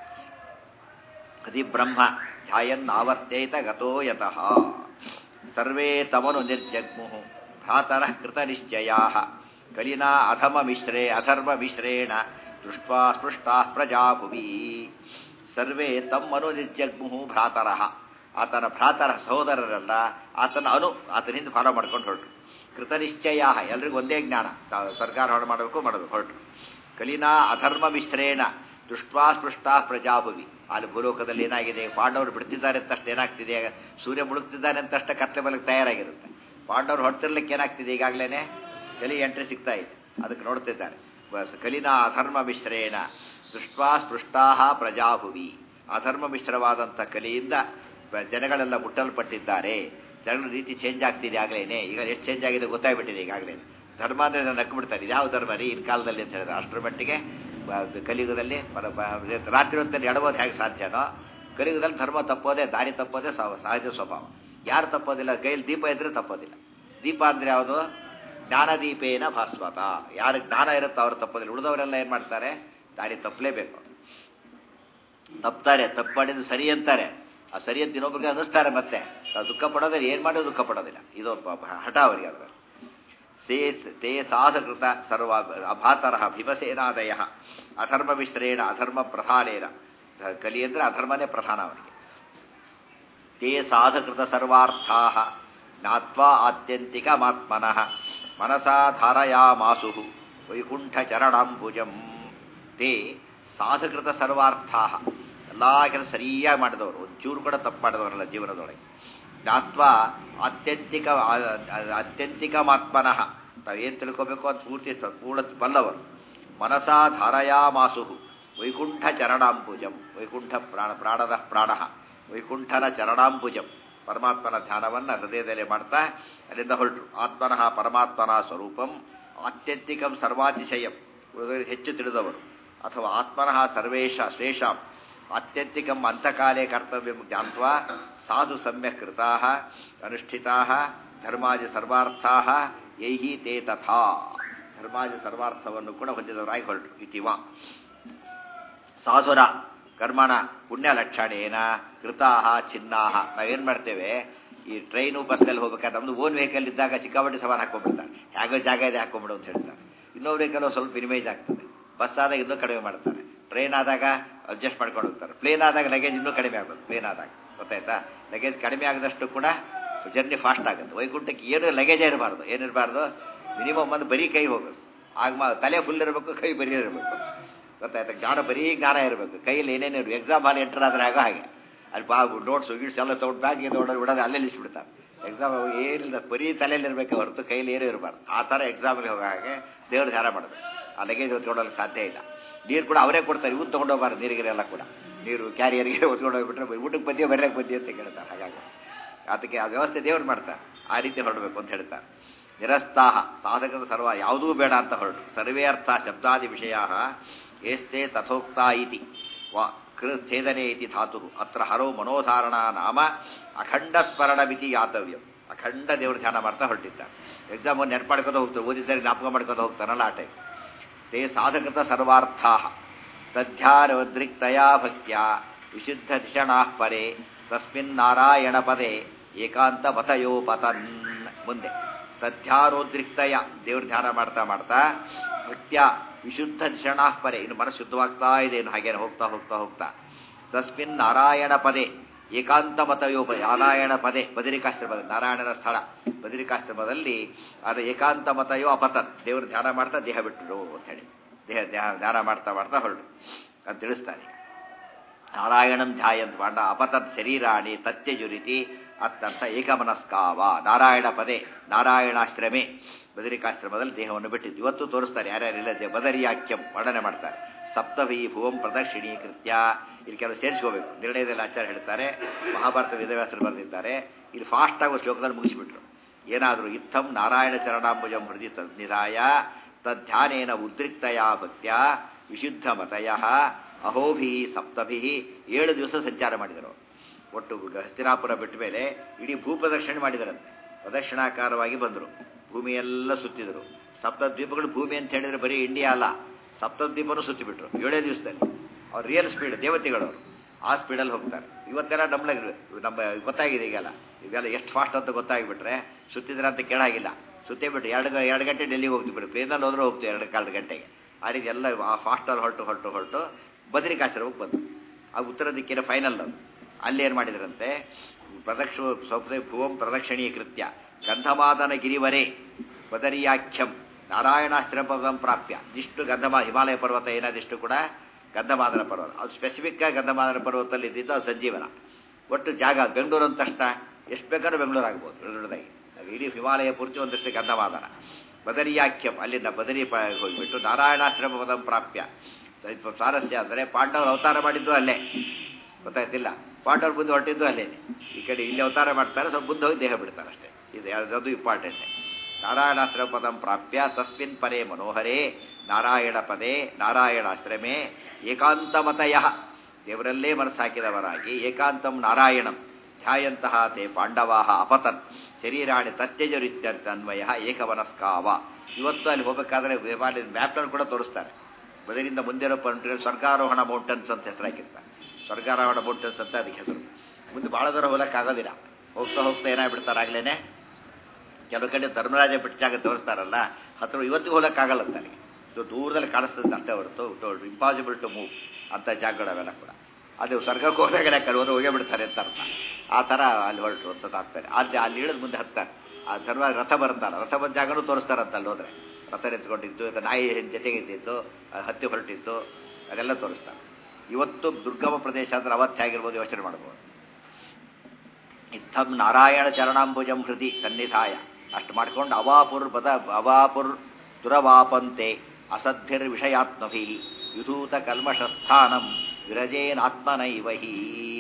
ಅದಿ ಬ್ರಹ್ಮ ಧ್ಯಾಯನ್ ಆವರ್ತೇತ ಗತೋ ಯತಃ ಸರ್ವೇ ತಮನು ನಿರ್ಜಗ್ಮು ಭ್ರಾತರ ಕೃತ ನಿಶ್ಚಯಾ ಕಲಿನಾ ಅಧಮ ಮಿಶ್ರೇ ಅಧರ್ಮ ಮಿಶ್ರೇಣ ದೃಷ್ಟ್ವಾ ಸ್ಪೃಷ್ಟಾ ಪ್ರಜಾಭುವಿ ಸರ್ವೇ ತಮ್ಮನು ನಿರ್ಜಗ್ಮು ಭ್ರಾತರಃ ಆತನ ಭ್ರಾತರ ಸಹೋದರರಲ್ಲ ಆತನ ಅನು ಆತನಿಂದ ಫಾಲೋ ಮಾಡ್ಕೊಂಡು ಹೊರಟರು ಕೃತ ನಿಶ್ಚಯ ಎಲ್ರಿಗೂ ಒಂದೇ ಜ್ಞಾನ ತಾವು ಸರ್ಕಾರ ಹೊರಡು ಮಾಡಬೇಕು ಮಾಡಬೇಕು ಹೊರಟರು ಕಲಿನಾ ಅಧರ್ಮ ಮಿಶ್ರೇಣ ದೃಷ್ಟ್ವಾ ಸ್ಪೃಷ್ಟಾ ಪ್ರಜಾಭುವಿ ಅಲ್ಲಿ ಭೂಲೋಕದಲ್ಲಿ ಏನಾಗಿದೆ ಪಾಂಡವರು ಬಿಡ್ತಿದ್ದಾರೆ ಅಂತಷ್ಟು ಏನಾಗ್ತಿದೆ ಸೂರ್ಯ ಮುಳುಗ್ತಿದ್ದಾನೆ ಅಂತಷ್ಟ ಕತ್ತೆ ಬಲಕ್ಕೆ ತಯಾರಾಗಿರುತ್ತೆ ಪಾಂಡವರು ಹೊಡ್ತಿರ್ಲಿಕ್ಕೆ ಏನಾಗ್ತಿದೆ ಈಗಾಗಲೇ ಕಲಿ ಎಂಟ್ರಿ ಸಿಗ್ತಾ ಇದೆ ಅದಕ್ಕೆ ನೋಡ್ತಿದ್ದಾರೆ ಬಸ್ ಕಲಿನಾ ಅಧರ್ಮ ಮಿಶ್ರೇಣ ದೃಷ್ಟ್ವಾ ಸ್ಪೃಷ್ಟಾ ಪ್ರಜಾಭುವಿ ಅಧರ್ಮ ಮಿಶ್ರವಾದಂಥ ಕಲಿಯಿಂದ ಬ- ಜನಗಳೆಲ್ಲ ಮುಟ್ಟಲ್ಪಟ್ಟಿದ್ದಾರೆ ಜನಗಳ ರೀತಿ ಚೇಂಜ್ ಆಗ್ತಿದೆ ಆಗ್ಲೇನೆ ಈಗ ಎಷ್ಟು ಚೇಂಜ್ ಆಗಿದೆ ಗೊತ್ತಾಗ್ಬಿಟ್ಟಿದೆ ಈಗಾಗಲೇ ಧರ್ಮ ಅಂದ್ರೆ ನಾನು ನಕ್ಬಿಡ್ತಾರೆ ಇದು ಯಾವ ಧರ್ಮ ರೀ ಇನ್ ಕಾಲದಲ್ಲಿ ಅಂತ ಹೇಳಿದ್ರೆ ಅಷ್ಟರ ಮಟ್ಟಿಗೆ ಬ- ಕಲಿಯುಗದಲ್ಲಿ ಪರ- ಬ- ರಾತ್ರಿ ಹೊತ್ತಲ್ಲಿ ಎಡಬೋದು ಹೇಗೆ ಸಾಧ್ಯನೋ ಕಲಿಯುಗದಲ್ಲಿ ಧರ್ಮ ತಪ್ಪೋದೇ ದಾರಿ ತಪ್ಪೋದೇ ಸಹ- ಸಹಜ ಸ್ವಭಾವ ಯಾರು ತಪ್ಪೋದಿಲ್ಲ ಕೈಯಲ್ಲಿ ದೀಪ ಇದ್ರೆ ತಪ್ಪೋದಿಲ್ಲ ದೀಪ ಅಂದ್ರೆ ಯಾವುದು ಜ್ಞಾನದೀಪೇನ ಭಾಸ್ವತ ಯಾರು ಜ್ಞಾನ ಇರುತ್ತೋ ಅವ್ರು ತಪ್ಪೋದಿಲ್ಲ ಉಳಿದವರೆಲ್ಲ ಏನ್ ಮಾಡ್ತಾರೆ ದಾರಿ ತಪ್ಪಲೇಬೇಕು ತಪ್ತಾರೆ ತಪ್ಪು ಮಾಡಿದ್ದು ಸರಿ ಅಂತಾರೆ ಆ ಸರಿ ಅಂತ ಇನ್ನೊಬ್ರಿಗೆ ಅನ್ನಿಸ್ತಾರೆ ಮತ್ತೆ ತಾವು ದುಃಖ ಪಡೋದಿಲ್ಲ ಏನ್ ಮಾಡೋದು ದುಃಖ ಪಡೋದಿಲ್ಲ ಇದು ಒಬ್ಬ ಬ- ಹಠ ಅವರಿಗೆ ಅದರ ಸೇ ತೇ ಸಾಧಕೃತ ಸರ್ವ ಅಭಾತರ ಭೀಮಸೇನಾದಯ ಅಧರ್ಮ ಮಿಶ್ರೇಣ ಅಧರ್ಮ ಪ್ರಧಾನೇನ ಕಲಿ ಅಂದ್ರೆ ಅಧರ್ಮನೇ ಪ್ರಧಾನ ಅವನಿಗೆ ತೇ ಸಾಧಕೃತ ಸರ್ವಾರ್ಥಾ ಜ್ಞಾತ್ವಾ ಆತ್ಯಂತಿಕಮಾತ್ಮನಃ ಮನಸಾ ಧಾರಯಾಮಾಸು ವೈಕುಂಠ ಚರಣಾಂಬುಜಂ ತೇ ಸಾಧಕೃತ ಸರ್ವಾರ್ಥಾ ಎಲ್ಲಾ ಕೆಲಸ ಸರಿಯಾಗಿ ಮಾಡಿದವರು ಒಂಚೂರು ಕೂಡ ತಪ್ಪು ಮಾಡಿದವರಲ್ಲ ಜೀವನದೊಳಗೆ ಜ್ಞಾತ್ವಾ ಆತ್ಯಂತಿಕ ಅತ್ಯಂತಿಕಮಾತ್ಮನಃ ತಾವೇನು ತಿಳ್ಕೋಬೇಕು ಅಂತ ಪೂರ್ತಿ ಸ- ಪೂರ್ಣ ಬಲ್ಲವರು ಮನಸಾ ಧಾರಯಾಮಾಸು ವೈಕುಂಠ ಚರಣಾಂಬುಜಂ ವೈಕುಂಠ ಪ್ರಾಣ ಪ್ರಾಣದ ಪ್ರಾಣ ವೈಕುಂಠನ ಚರಣಾಂಬುಜಂ ಪರಮಾತ್ಮನ ಧ್ಯಾನವನ್ನ ಹೃದಯದಲ್ಲಿ ಮಾಡ್ತಾ ಅಲ್ಲಿಂದ ಹೊರಟರು ಆತ್ಮನಃ ಪರಮಾತ್ಮನ ಸ್ವರೂಪಂ ಆತ್ಯಂತಿಕಂ ಸರ್ವಾತಿಶಯಂ ಉಳಿದವರು ಹೆಚ್ಚು ತಿಳಿದವರು ಅಥವಾ ಆತ್ಮನಃ ಸರ್ವೇಶ ಶ್ರೇಷಾಂ ಆತ್ಯಂತಿಕಂ ಅಂತಕಾಲೇ ಕರ್ತವ್ಯಂ ಜ್ಞಾತ್ವಾ ಸಾಧು ಸಮ್ಯಕ್ ಕೃತಾ ಅನುಷ್ಠಿತಾ ಧರ್ಮಾಜ ಸರ್ವಾರ್ಥಾ ಯೈಹಿ ತೇ ತಥಾ ಧರ್ಮಾಜ ಸರ್ವಾರ್ಥವನ್ನು ಕೂಡ ಹೊಂದಿದವರಾಗಿ ಹೊರಟರು ಇತಿವಾ ಸಾಧುರ ಕರ್ಮಣ ಪುಣ್ಯ ಲಕ್ಷಣೇನ ಕೃತಾಹ ಚಿನ್ನಾಹ ನಾವೇನ್ ಮಾಡ್ತೇವೆ ಈ ಟ್ರೈನು ಬಸ್ನಲ್ಲಿ ಹೋಗ್ಬೇಕಾದ್ರೆ ನಮ್ದು ಓನ್ ವೆಹಿಕಲ್ ಇದ್ದಾಗ ಚಿಕ್ಕಾಪಟ್ಟಿ ಸವಾಲು ಹಾಕೊಂಡ್ಬಿಡ್ತಾರೆ ಹೇಗೋ ಜಾಗ ಇದೆ ಹಾಕೊಂಡ್ಬಿಡು ಅಂತ ಹೇಳ್ತಾರೆ ಇನ್ನೊಬ್ರು ವೆಹಿಕಲ್ ಸ್ವಲ್ಪ ಮಿನಿಮೈಸ್ ಆಗ್ತದೆ ಬಸ್ ಆದಾಗ ಇನ್ನೂ ಕಡಿಮೆ ಮಾಡ್ತಾರೆ ಟ್ರೈನ್ ಆದಾಗ ಅಡ್ಜಸ್ಟ್ ಮಾಡ್ಕೊಂಡು ಹೋಗ್ತಾರೆ ಪ್ಲೇನ್ ಆದಾಗ ಲಗೇಜ್ ಇನ್ನೂ ಕಡಿಮೆ ಆಗೋದು ಪ್ಲೇನ್ ಆದಾಗ ಗೊತ್ತಾಯ್ತಾ ಲಗೇಜ್ ಕಡಿಮೆ ಆಗದಷ್ಟು ಕೂಡ ಜರ್ನಿ ಫಾಸ್ಟ್ ಆಗುತ್ತೆ ವೈಕುಂಠಕ್ಕೆ ಏನು ಲಗೇಜೇ ಇರಬಾರ್ದು ಏನಿರಬಾರ್ದು ಮಿನಿಮಮ್ ಒಂದು ಬರೀ ಕೈ ಹೋಗೋದು ಆಗ ಮ- ತಲೆ ಫುಲ್ ಇರಬೇಕು ಕೈ ಬರೀ ಇರಬೇಕು ಗೊತ್ತಾಯ್ತಾ ಜ್ಞಾನ ಬರೀ ಜ್ಞಾನ ಇರಬೇಕು ಕೈಯಲ್ಲಿ ಏನೇನು ಇರಬೇಕು ಎಕ್ಸಾಮ್ ಹಾಲ್ ಎಂಟರ್ ಆದ್ರೆ ಆಗ ಹಾಗೆ ಅಲ್ಲಿ ಬಾ ನೋಟ್ಸು ಗಿಡ್ಸ್ ಎಲ್ಲ ತೊಗೊಂಡು ಬ್ಯಾಗ್ ತೊಗೊಂಡು ಬಿಡೋದು ಅಲ್ಲೇ ಇಳಿಸ್ಬಿಡ್ತಾರೆ ಎಕ್ಸಾಮ್ ಏನಿಲ್ಲ ಬರೀ ತಲೆಯಲ್ಲಿ ಇರಬೇಕು ಹೊರತು ಕೈಯಲ್ಲಿ ಏನೂ ಇರಬಾರ್ದು ಆ ಥರ ಎಕ್ಸಾಮ್ಗೆ ಹೋಗೋ ಹಾಗೆ ದೇವ್ರ ಧ್ಯಾನ ಮಾಡಬೇಕು ಆ ಲಗೇಜ್ ಹೊತ್ಕೊಳ್ಳೋಕೆ ಸಾಧ್ಯ ಇಲ್ಲ ನೀರು ಕೂಡ ಅವರೇ ಕೊಡ್ತಾರೆ ಇವ್ರು ತೊಗೊಂಡು ಹೋಗ್ಬಾರ್ದು ನೀರಿಗೆಲ್ಲ ಕೂಡ ನೀರು ಕ್ಯಾರಿಯರ್ಗೆ ಹೊತ್ಕೊಂಡು ಹೋಗ್ಬಿಟ್ರೆ ಊಟಕ್ಕೆ ಬಂದಿಯೋ ಬರಲಿಕ್ಕೆ ಬಂದಿಯೋ ಅಂತ ಕೇಳ್ತಾರೆ ಹಾಗಾಗಿ ಅದಕ್ಕೆ ಆ ವ್ಯವಸ್ಥೆ ದೇವ್ರು ಮಾಡ್ತಾರೆ ಆ ರೀತಿ ಹೊರಡಬೇಕು ಅಂತ ಹೇಳ್ತಾರೆ ನಿರಸ್ತಾಹ ಸಾಧಕದ ಸರ್ವ ಯಾವುದೂ ಬೇಡ ಅಂತ ಹೊರಟು ಸರ್ವೇ ಅರ್ಥ ಶಬ್ದಾದಿ ವಿಷಯ ಏಸ್ತೆ ತಥೋಕ್ತ ಇತಿ ವಾ ಕೃ ಛೇದನೆ ಇತಿ ಧಾತು ಅತ್ರ ಹರೋ ಮನೋಧಾರಣ ನಾಮ ಅಖಂಡ ಸ್ಮರಣಮಿತಿ ಯಾತವ್ಯಂ ಅಖಂಡ ದೇವ್ರ ಧ್ಯಾನ ಮಾಡ್ತಾ ಹೊರಟಿದ್ದಾರೆ ಎಕ್ಸಾಮ್ ನೆನಪು ಮಾಡ್ಕೊಂಡು ಹೋಗ್ತಾರೆ ಓದಿದ್ದಾರೆ ಜ್ಞಾಪಕ ಮಾಡ್ಕೊಂಡು ಹೋಗ್ತಾರಲ್ಲ ಆ ಟೈಮ್ ತೇ ಸಾಧಕತ ಸರ್ವಾರ್ಥಾ ತಧ್ಯಾನೋದ್ರಿಕ್ತಯಾ ಭಕ್ತ್ಯ ವಿಶುದ್ಧ ಧಿಷಣಾ ಪರೆ ತಸ್ಮಿನ್ ನಾರಾಯಣ ಪದೇ ಏಕಾಂತ ಮತಯೋ ಪತನ್ ಮುಂದೆ ತಧ್ಯಾನೋದ್ರಿಕ್ತಯ ದೇವ್ರ ಧ್ಯಾನ ಮಾಡ್ತಾ ಮಾಡ್ತಾ ಭಕ್ತ್ಯ ವಿಶುದ್ಧ ಧಿಷಣಾಃ ಪರೆ ಇನ್ನು ಮನಸ್ಸು ಶುದ್ಧವಾಗ್ತಾ ಇದೆ ಇನ್ನು ಹಾಗೇನೆ ಹೋಗ್ತಾ ಹೋಗ್ತಾ ಹೋಗ್ತಾ ತಸ್ಮಿನ್ ನಾರಾಯಣ ಪದೇ ಏಕಾಂತ ಮತಯೋಪ ನಾರಾಯಣ ಪದೇ ಬದರಿಕಾಶ್ರಮದ ನಾರಾಯಣನ ಸ್ಥಳ ಬದರಿಕಾಶ್ರಮದಲ್ಲಿ ಅದು ಏಕಾಂತ ಮತಯೋ ಅಪತನ್ ದೇವರು ಧ್ಯಾನ ಮಾಡ್ತಾ ದೇಹ ಬಿಟ್ಟರು ಅಂತ ಹೇಳಿ ದೇಹ ಧ್ಯಾನ ಧ್ಯಾನ ಮಾಡ್ತಾ ಮಾಡ್ತಾ ಹೊರಡು ಅಂತ ತಿಳಿಸ್ತಾರೆ ನಾರಾಯಣಂ ಧ್ಯಾಯಂತ್ ಮಾಡ ಅಪತತ್ ಶರೀರಾಣಿ ತತ್ಯಜುರಿತಿ ಅತ್ತಂತ ಏಕಮನಸ್ಕಾವ ನಾರಾಯಣ ಪದೇ ನಾರಾಯಣಾಶ್ರಮೆ ಬದರಿಕಾಶ್ರಮದಲ್ಲಿ ದೇಹವನ್ನು ಬಿಟ್ಟಿದ್ದು ಇವತ್ತು ತೋರಿಸ್ತಾರೆ ಯಾರ್ಯಾರಿಲ್ಲದೆ ಬದರಿಯಾಖ್ಯಂ ವರ್ಣನೆ ಮಾಡ್ತಾರೆ ಸಪ್ತಭಿ ಭುವಂ ಪ್ರದಕ್ಷಿಣೀಕೃತ್ಯ ಇಲ್ಲಿ ಕೆಲವು ಸೇರಿಸ್ಕೋಬೇಕು ನಿರ್ಣಯದಲ್ಲಿ ಆಚಾರ್ಯ ಹೇಳ್ತಾರೆ ಮಹಾಭಾರತ ವೇದವ್ಯಾಸರು ಬರೆದಿದ್ದಾರೆ ಇಲ್ಲಿ ಫಾಸ್ಟ್ ಆಗೋ ಶ್ಲೋಕದಲ್ಲಿ ಮುಗಿಸಿಬಿಟ್ರು ಏನಾದರೂ ಇತ್ತಂ ನಾರಾಯಣ ಚರಣಾಂಬುಜಂ ಹೃದಯ ತದ್ನಿಧಾಯ ತದ್ಧ್ಯಾನೇನ ಉದ್ರಿಕ್ತಯ ಭಕ್ತ್ಯ ವಿಶುದ್ಧ ಮತಯ ಅಹೋಭಿ ಸಪ್ತಭಿ ಏಳು ದಿವಸ ಸಂಚಾರ ಮಾಡಿದರು ಒಟ್ಟು ಹಸ್ತಿನಾಪುರ ಬಿಟ್ಟ ಮೇಲೆ ಇಡೀ ಭೂ ಪ್ರದಕ್ಷಿಣೆ ಮಾಡಿದರಂತೆ ಪ್ರದಕ್ಷಿಣಾಕಾರವಾಗಿ ಬಂದರು ಭೂಮಿಯೆಲ್ಲ ಸುತ್ತಿದರು ಸಪ್ತದ್ವೀಪಗಳು ಭೂಮಿ ಅಂತ ಹೇಳಿದ್ರೆ ಬರೀ ಇಂಡಿಯಾ ಅಲ್ಲ ಸಪ್ತದ್ವೀಪನೂ ಸುತ್ತಿಬಿಟ್ರು ಏಳೇ ದಿವಸದಲ್ಲಿ ಅವ್ರು ರಿಯಲ್ ಸ್ಪೀಡ್ ದೇವತೆಗಳವರು ಆ ಸ್ಪೀಡಲ್ಲಿ ಹೋಗ್ತಾರೆ ಇವತ್ತೆಲ್ಲ ನಮ್ಲಾಗ ನಮ್ಮ ಗೊತ್ತಾಗಿದೆ ಈಗೆಲ್ಲ ಇವೆಲ್ಲ ಎಷ್ಟು ಫಾಸ್ಟ್ ಅಂತ ಗೊತ್ತಾಗಿಬಿಟ್ರೆ ಸುತ್ತಿದ್ರೆ ಅಂತ ಕೇಳಾಗಿಲ್ಲ ಸುತ್ತೇ ಬಿಟ್ಟು ಎರಡು ಎರಡು ಗಂಟೆ ಡೆಲ್ಲಿಗೆ ಹೋಗ್ತೀವಿ ಟ್ರೈನಲ್ಲಿ ಹೋದ್ರೆ ಹೋಗ್ತೀವಿ ಎರಡು ಕಾಲು ಗಂಟೆಗೆ ಆ ರೀತಿ ಎಲ್ಲ ಆ ಫಾಸ್ಟಲ್ಲಿ ಹೊರಟು ಹೊರಟು ಹೊರಟು ಬದ್ರಿಕಾಶ್ರಮಕ್ಕೆ ಬಂದು ಆ ಉತ್ತರ ದಿಕ್ಕಿನ ಫೈನಲ್ ಅದು ಅಲ್ಲಿ ಏನು ಮಾಡಿದ್ರಂತೆ ಪ್ರದಕ್ಷ ಸ್ವಪ್ನ ಭುವಂ ಪ್ರದಕ್ಷಿಣೀಯ ಕೃತ್ಯ ಗಂಧಮಾದನ ಗಿರಿವರೇ ಬದರಿಯಾಖ್ಯಂ ನಾರಾಯಣಾಶ್ರಮಂ ಪ್ರಾಪ್ಯ ಇಷ್ಟು ಗಂಧಮಾ ಹಿಮಾಲಯ ಪರ್ವತ ಏನಾದಿಷ್ಟು ಕೂಡ ಗಂಧಮಾದನ ಪರ್ವತ ಅದು ಸ್ಪೆಸಿಫಿಕ್ ಆಗಿ ಗಂಧಮಾದನ ಪರ್ವತದಲ್ಲಿ ಇದ್ದಿದ್ದು ಅದು ಸಂಜೀವನ ಒಟ್ಟು ಜಾಗ ಬೆಂಗಳೂರು ಅಂತ ತಕ್ಷಣ ಎಷ್ಟು ಬೇಕಾದ್ರೂ ಬೆಂಗಳೂರು ಆಗ್ಬೋದು ಬೆಂಗಳೂರದಾಗಿ ಇಡೀ ಹಿಮಾಲಯ ಪೂರ್ತಿ ಒಂದಷ್ಟು ಗಂಧಮಾದನ ಬದರಿಯಾಖ್ಯಂ ಅಲ್ಲಿಂದ ಬದರಿ ಹೋಗಿಬಿಟ್ಟು ನಾರಾಯಣಾಶ್ರಮ ಪದಂ ಪ್ರಾಪ್ಯ ಸ್ವಾರಸ್ಯ ಅಂದರೆ ಪಾಂಡವರು ಅವತಾರ ಮಾಡಿದ್ದು ಅಲ್ಲೇ ಗೊತ್ತಾಯ್ತಿಲ್ಲ ಪಾಂಡವರು ಮುಂದೆ ಹೊರಟಿದ್ದು ಅಲ್ಲೇನೆ ಈ ಕಡೆ ಇಲ್ಲಿ ಅವತಾರ ಮಾಡ್ತಾರೆ ಸ್ವಲ್ಪ ಮುಂದೆ ಹೋಗಿ ದೇಹ ಬಿಡ್ತಾರೆ ಅಷ್ಟೇ ಇದು ಅದು ಇಂಪಾರ್ಟೆಂಟ್ ನಾರಾಯಣಾಶ್ರಮ ಪದಂ ಪ್ರಾಪ್ಯ ತಸ್ಮಿನ್ ಪರೇ ಮನೋಹರೇ ನಾರಾಯಣ ಪದೇ ನಾರಾಯಣಾಶ್ರಮೇ ಏಕಾಂತಮತಯ ದೇವರಲ್ಲೇ ಮನಸ್ಸಾಕಿದವರಾಗಿ ಏಕಾಂತಂ ನಾರಾಯಣಂ ಧ್ಯಾಯಂತಹ ತೇ ಪಾಂಡವಾ ಅಪತನ್ ಶರೀರಾಣಿ ತತ್ಯಜರಿತ್ಯನ್ವಯ ಏಕವನಸ್ಕಾವ ಇವತ್ತು ಅಲ್ಲಿ ಹೋಗಬೇಕಾದ್ರೆ ಮ್ಯಾಪ್ನಲ್ಲಿ ಕೂಡ ತೋರಿಸ್ತಾರೆ ಬದರಿಂದ ಮುಂದೆ ಸ್ವರ್ಗಾರೋಹಣ ಮೌಂಟನ್ಸ್ ಅಂತ ಹೆಸರಾಕಿರ್ತಾರೆ ಸ್ವರ್ಗಾರೋಹಣ ಮೌಂಟನ್ಸ್ ಅಂತ ಅದಕ್ಕೆ ಹೆಸರು ಮುಂದೆ ಭಾಳ ದೂರ ಹೋಗಕ್ಕಾಗೋದಿಲ್ಲ ಹೋಗ್ತಾ ಹೋಗ್ತಾ ಏನಾಗ್ಬಿಡ್ತಾರೆ ಆಗ್ಲೇನೆ ಕೆಲವು ಕಡೆ ಧರ್ಮರಾಜ ಬಿಟ್ಟಾಗ ತೋರಿಸ್ತಾರಲ್ಲ ಹತ್ರ ಇವತ್ತಿಗೂ ಹೋಗಕ್ಕಾಗಲ್ಲ ಅಂತ ನನಗೆ ಇದು ದೂರದಲ್ಲಿ ಕಾಣಿಸ್ತದೆ ಅಷ್ಟೇ ಹೊರತು ಇಂಪಾಸಿಬಲ್ ಟು ಮೂವ್ ಅಂತ ಜಾಗಗಳವೆಲ್ಲ ಕೂಡ ಅದು ಸ್ವರ್ಗಕ್ಕೆ ಹೋದಾಗೆಲ್ಲ ಕೆಲವರು ಹೋಗೇ ಬಿಡ್ತಾರೆ ಅಂತ ಅರ್ಥ ಆ ಥರ ಅಲ್ಲಿ ಹೊರಟರು ಅಂತ ತಾತ್ತಾರೆ ಅಲ್ಲಿ ಅಲ್ಲಿ ಇಳಿದ ಮುಂದೆ ಹತ್ತಾರೆ ಆ ಧರ್ಮ ರಥ ಬರ್ತಾರೆ ರಥ ಬಂದ ಜಾಗನೂ ತೋರಿಸ್ತಾರಂತ ಅಲ್ಲಿ ಹೋದ್ರೆ ರಥ ನಿಂತ್ಕೊಂಡಿದ್ದು ನಾಯಿ ಜೊತೆಗೆ ಇದ್ದಿತ್ತು ಹತ್ತಿ ಹೊರಟಿತ್ತು ಅದೆಲ್ಲ ತೋರಿಸ್ತಾರೆ ಇವತ್ತು ದುರ್ಗಮ ಪ್ರದೇಶ ಅಂದ್ರೆ ಅವತ್ತೇ ಆಗಿರ್ಬೋದು ಯೋಚನೆ ಮಾಡ್ಬೋದು ಇತ್ತಂ ನಾರಾಯಣ ಚರಣಾಂಬುಜಂ ಹೃದಿ ಸನ್ನಿಧಾಯ ಅಷ್ಟು ಮಾಡ್ಕೊಂಡು ಅವಾಪುರ್ ಬದ ಅವಾಪುರ್ ದುರವಾಪಂತೆ ಅಸದ್ಭಿರ್ ವಿಷಯಾತ್ಮಭಿ ವಿಧೂತ ಕಲ್ಮಷಸ್ಥಾನಂ ವಿರಜೇನಾತ್ಮನೈವ ಹಿ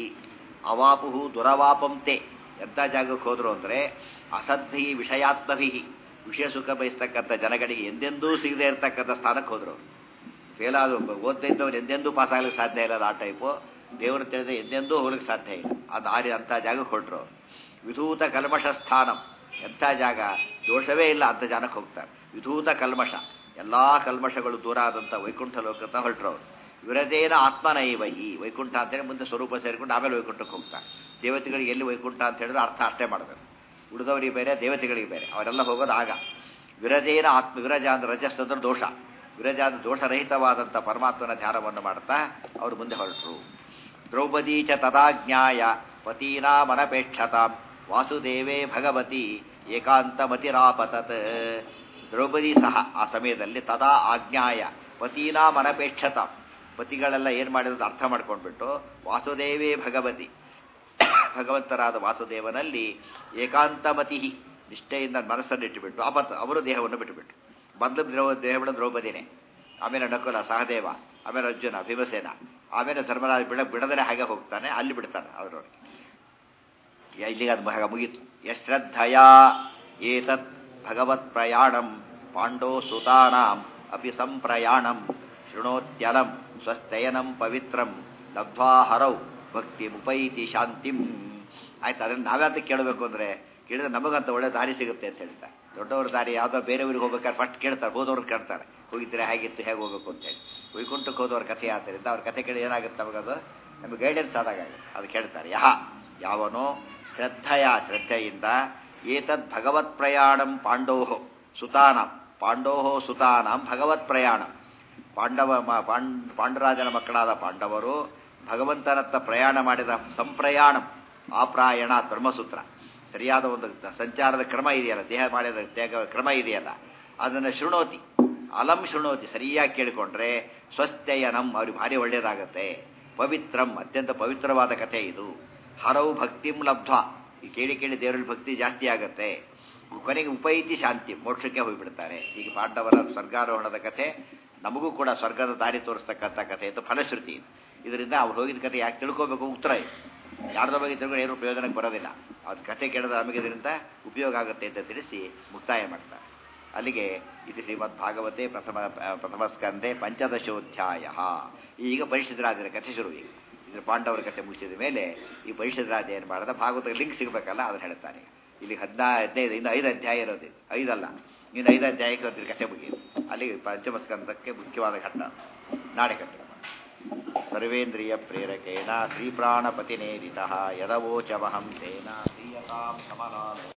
ಅವಾಪು ದುರವಾಪಂತೆ ಎಂಥ ಜಾಗಕ್ಕೆ ಹೋದ್ರು ಅಂದರೆ ಅಸದ್ಭಿ ವಿಷಯಾತ್ಮಭಿ ವಿಷಯ ಸುಖ ಬಯಸ್ತಕ್ಕಂಥ ಜನಗಳಿಗೆ ಎಂದೆಂದೂ ಸಿಗದೆ ಇರತಕ್ಕಂಥ ಸ್ಥಾನಕ್ಕೆ ಹೋದ್ರು ಫೇಲ್ ಆದ ಓದ್ತಿದ್ದವ್ರು ಎಂದೆಂದೂ ಪಾಸ್ ಆಗ್ಲಿಕ್ಕೆ ಸಾಧ್ಯ ಇಲ್ಲ ಆ ಟೈಪು ದೇವರು ತಿಳಿದ್ರೆ ಎಂದೆಂದೂ ಹೋಗ್ಲಿಕ್ಕೆ ಸಾಧ್ಯ ಇಲ್ಲ ಅದು ಆರಿ ಅಂಥ ಜಾಗಕ್ಕೆ ಹೊರಟ್ರು ವಿಧೂತ ಕಲ್ಮಷ ಸ್ಥಾನಂ ಎಂಥ ಜಾಗ ದೋಷವೇ ಇಲ್ಲ ಅಂಥ ಜನಕ್ಕೆ ಹೋಗ್ತಾರೆ ವಿಧೂತ ಕಲ್ಮಷ ಎಲ್ಲಾ ಕಲ್ಮಷಗಳು ದೂರ ಆದಂಥ ವೈಕುಂಠ ಲೋಕತ್ತ ಹೊರಟ್ರು ಅವರು ವಿರದೇನ ಆತ್ಮನೈವ ಈ ವೈಕುಂಠ ಅಂತೇಳಿ ಮುಂದೆ ಸ್ವರೂಪ ಸೇರಿಕೊಂಡು ಆಮೇಲೆ ವೈಕುಂಠಕ್ಕೆ ಹೋಗ್ತಾರೆ ದೇವತೆಗಳಿಗೆ ಎಲ್ಲಿ ವೈಕುಂಠ ಅಂತ ಹೇಳಿದ್ರೆ ಅರ್ಥ ಅಷ್ಟೇ ಮಾಡಬೇಕು ಉಳಿದವರಿಗೆ ಬೇರೆ ದೇವತೆಗಳಿಗೆ ಬೇರೆ ಅವರೆಲ್ಲ ಹೋಗೋದು ಆಗ ವಿರಜೇನ ಆತ್ಮ ವಿರಜ ಅಂದ್ರೆ ರಜಸ್ ಅಂದ್ರೆ ದೋಷ ವಿರಜ ಅಂದ್ರೆ ದೋಷರಹಿತವಾದಂಥ ಪರಮಾತ್ಮನ ಧ್ಯಾನವನ್ನು ಮಾಡ್ತಾ ಅವರು ಮುಂದೆ ಹೊರಟರು ದ್ರೌಪದಿ ಚ ತದಾಜ್ಞಾಯ ಪತೀನಾಮನಪೇಕ್ಷತಾಂ ವಾಸುದೇವೇ ಭಗವತಿ ಏಕಾಂತಮತಿರಾಪತತ್ ದ್ರೌಪದಿ ಸಹ ಆ ಸಮಯದಲ್ಲಿ ತದಾ ಆಜ್ಞಾಯ ಪತೀನಾಮನಪೇಕ್ಷತಾಂ ಪತಿಗಳೆಲ್ಲ ಏನು ಮಾಡಿರೋದು ಅರ್ಥ ಮಾಡ್ಕೊಂಡ್ಬಿಟ್ಟು ವಾಸುದೇವೇ ಭಗವತಿ ಭಗವಂತರಾದ ವಾಸುದೇವನಲ್ಲಿ ಏಕಾಂತಮತಿ ನಿಷ್ಠೆಯಿಂದ ಮನಸ್ಸನ್ನು ಇಟ್ಟುಬಿಟ್ಟು ಆಪತ್ ಅವರು ದೇಹವನ್ನು ಬಿಟ್ಟುಬಿಟ್ಟು ಮೊದಲು ದ್ರೌ ದೇಹಗಳು ದ್ರೌಪದಿನೇ ಆಮೇಲೆ ನಕುಲ ಸಹದೇವ ಆಮೇಲೆ ಅರ್ಜುನ ಭೀಮಸೇನ ಆಮೇಲೆ ಧರ್ಮರಾಜ ಬಿಡ ಬಿಡದರೆ ಹಾಗೆ ಹೋಗ್ತಾನೆ ಅಲ್ಲಿ ಬಿಡ್ತಾನೆ ಅವರೊಳಗೆ ಇಲ್ಲಿಗೆ ಅದು ಭಾಗ ಮುಗೀತು ಯಶ್ರದ್ಧಯ ಏತತ್ ಭಗವತ್ ಪ್ರಯಾಣಂ ಪಾಂಡೋ ಸುತಾನಾಂ ಅಪಿ ಸಂಪ್ರಯಾಣಂ ಶೃಣೋತ್ಯಲಂ ಸ್ವಸ್ಥಯನಂ ಪವಿತ್ರಂ ಲಬ್ಧ್ವಾ ಹರೌ ಭಕ್ತಿ ಮುಪೈತಿ ಶಾಂತಿಂ ಆಯ್ತು ಅದನ್ನು ನಾವ್ಯಾತ ಕೇಳಬೇಕು ಅಂದರೆ ಕೇಳಿದ್ರೆ ನಮಗಂತ ಒಳ್ಳೆ ದಾರಿ ಸಿಗುತ್ತೆ ಅಂತ ಹೇಳ್ತಾರೆ ದೊಡ್ಡವ್ರ ದಾರಿ ಯಾವುದೋ ಬೇರೆಯವ್ರಿಗೆ ಹೋಗ್ಬೇಕಾದ್ರೆ ಫಸ್ಟ್ ಕೇಳ್ತಾರೆ ಹೋದವ್ರು ಕೇಳ್ತಾರೆ ಹೋಗಿದ್ರೆ ಹೇಗಿತ್ತು ಹೇಗೆ ಹೋಗ್ಬೇಕು ಅಂತೇಳಿ ವೈಕುಂಠಕ್ಕೆ ಹೋದವ್ರ ಕಥೆ ಆದ್ದರಿಂದ ಅವ್ರ ಕಥೆ ಕೇಳಿ ಏನಾಗುತ್ತೆ ನಮಗದು ನಮಗೆ ಗೈಡೆನ್ಸ್ ಆದಾಗ ಅದು ಕೇಳ್ತಾರೆ ಯಹ ಯಾವನೋ ಶ್ರದ್ಧೆಯ ಶ್ರದ್ಧೆಯಿಂದ ಏತದ್ ಭಗವತ್ ಪ್ರಯಾಣಂ ಪಾಂಡೋಹೋ ಸುತಾನಾಂ ಪಾಂಡೋಹೋ ಸುತಾನಾಂ ಭಗವತ್ ಪ್ರಯಾಣಂ ಪಾಂಡವ ಮ- ಪಾಂಡ್ ಪಾಂಡರಾಜನ ಮಕ್ಕಳಾದ ಪಾಂಡವರು ಭಗವಂತನತ್ತ ಪ್ರಯಾಣ ಮಾಡಿದ ಸಂಪ್ರಯಾಣ ಆಪ್ರಾಯಣ ಬ್ರಹ್ಮಸೂತ್ರ ಸರಿಯಾದ ಒಂದು ಸಂಚಾರದ ಕ್ರಮ ಇದೆಯಲ್ಲ ದೇಹ ಮಾಡಿದ ದೇಹ ಕ್ರಮ ಇದೆಯಲ್ಲ ಅದನ್ನು ಶೃಣೋತಿ ಅಲಂ ಶೃಣೋತಿ ಸರಿಯಾಗಿ ಕೇಳಿಕೊಂಡ್ರೆ ಸ್ವಸ್ಥಯನಂ ಅವ್ರಿಗೆ ಭಾರಿ ಒಳ್ಳೆಯದಾಗತ್ತೆ ಪವಿತ್ರಂ ಅತ್ಯಂತ ಪವಿತ್ರವಾದ ಕಥೆ ಇದು ಹರವು ಭಕ್ತಿಂ ಲಬ್ಧ ಈ ಕೇಳಿ ಕೇಳಿ ದೇವರಲ್ಲಿ ಭಕ್ತಿ ಜಾಸ್ತಿ ಆಗತ್ತೆ ಕೊನೆಗೆ ಉಪೈತಿ ಶಾಂತಿ ಮೋಕ್ಷಕ್ಕೆ ಹೋಗಿಬಿಡ್ತಾರೆ ಈಗ ಪಾಂಡವರ ಸ್ವರ್ಗಾರೋಹಣದ ಕಥೆ ನಮಗೂ ಕೂಡ ಸ್ವರ್ಗದ ದಾರಿ ತೋರಿಸ್ತಕ್ಕಂಥ ಕಥೆ ಇದು ಫಲಶ್ರುತಿ ಇದು ಇದರಿಂದ ಅವ್ರು ಹೋಗಿದ ಕಥೆ ಯಾಕೆ ತಿಳ್ಕೋಬೇಕು ಉತ್ತರ ಇದು ಯಾರ್ದ ಬಗ್ಗೆ ತಿಳ್ಕೊಂಡು ಏನು ಪ್ರಯೋಜನಕ್ಕೆ ಬರೋದಿಲ್ಲ ಅದು ಕಥೆ ಕೇಳಿದ ನಮಗೆ ಇದರಿಂದ ಉಪಯೋಗ ಆಗುತ್ತೆ ಅಂತ ತಿಳಿಸಿ ಮುಕ್ತಾಯ ಮಾಡ್ತಾರೆ ಅಲ್ಲಿಗೆ ಇದು ಶ್ರೀಮದ್ ಭಾಗವತೆ ಪ್ರಥಮ ಪ್ರಥಮ ಸ್ಕಂದೆ ಪಂಚದಶೋಧ್ಯಾಯ ಈಗ ಪರಿಷದರಾಜರ ಕಥೆ ಶುರು ಈಗ ಇದ್ರ ಪಾಂಡವರ ಕಥೆ ಮುಗಿಸಿದ ಮೇಲೆ ಈ ಪರಿಷದರಾಜ ಏನು ಮಾಡಿದ ಭಾಗವತ ಲಿಂಕ್ ಸಿಗಬೇಕಲ್ಲ ಅದನ್ನು ಹೇಳ್ತಾನೆ ಇಲ್ಲಿ ಹದಿನಾ ಹದಿನೈದು ಇನ್ನು ಐದು ಅಧ್ಯಾಯ ಇರೋದು ಇದು. ಐದಲ್ಲ ಇನ್ನು ಐದು ಅಧ್ಯಾಯಕ್ಕೆ ಅದ್ರ ಕಥೆ ಮುಗಿಯುದು ಅಲ್ಲಿಗೆ ಪಂಚಮ ಸ್ಕಂದಕ್ಕೆ ಮುಖ್ಯವಾದ ಘಟ್ಟ ನಾಳೆ ಘಟ್ಟ ಸರ್ವೇಂದ್ರಿಯ ಪ್ರೇರಕೇಣ ಶ್ರೀಪ್ರಾಣಪತಿನೇದಿತ ಯದವೋಚಮಹಂ ತೇನ ಶ್ರೀಯತಾಂ ಸಮನಾನು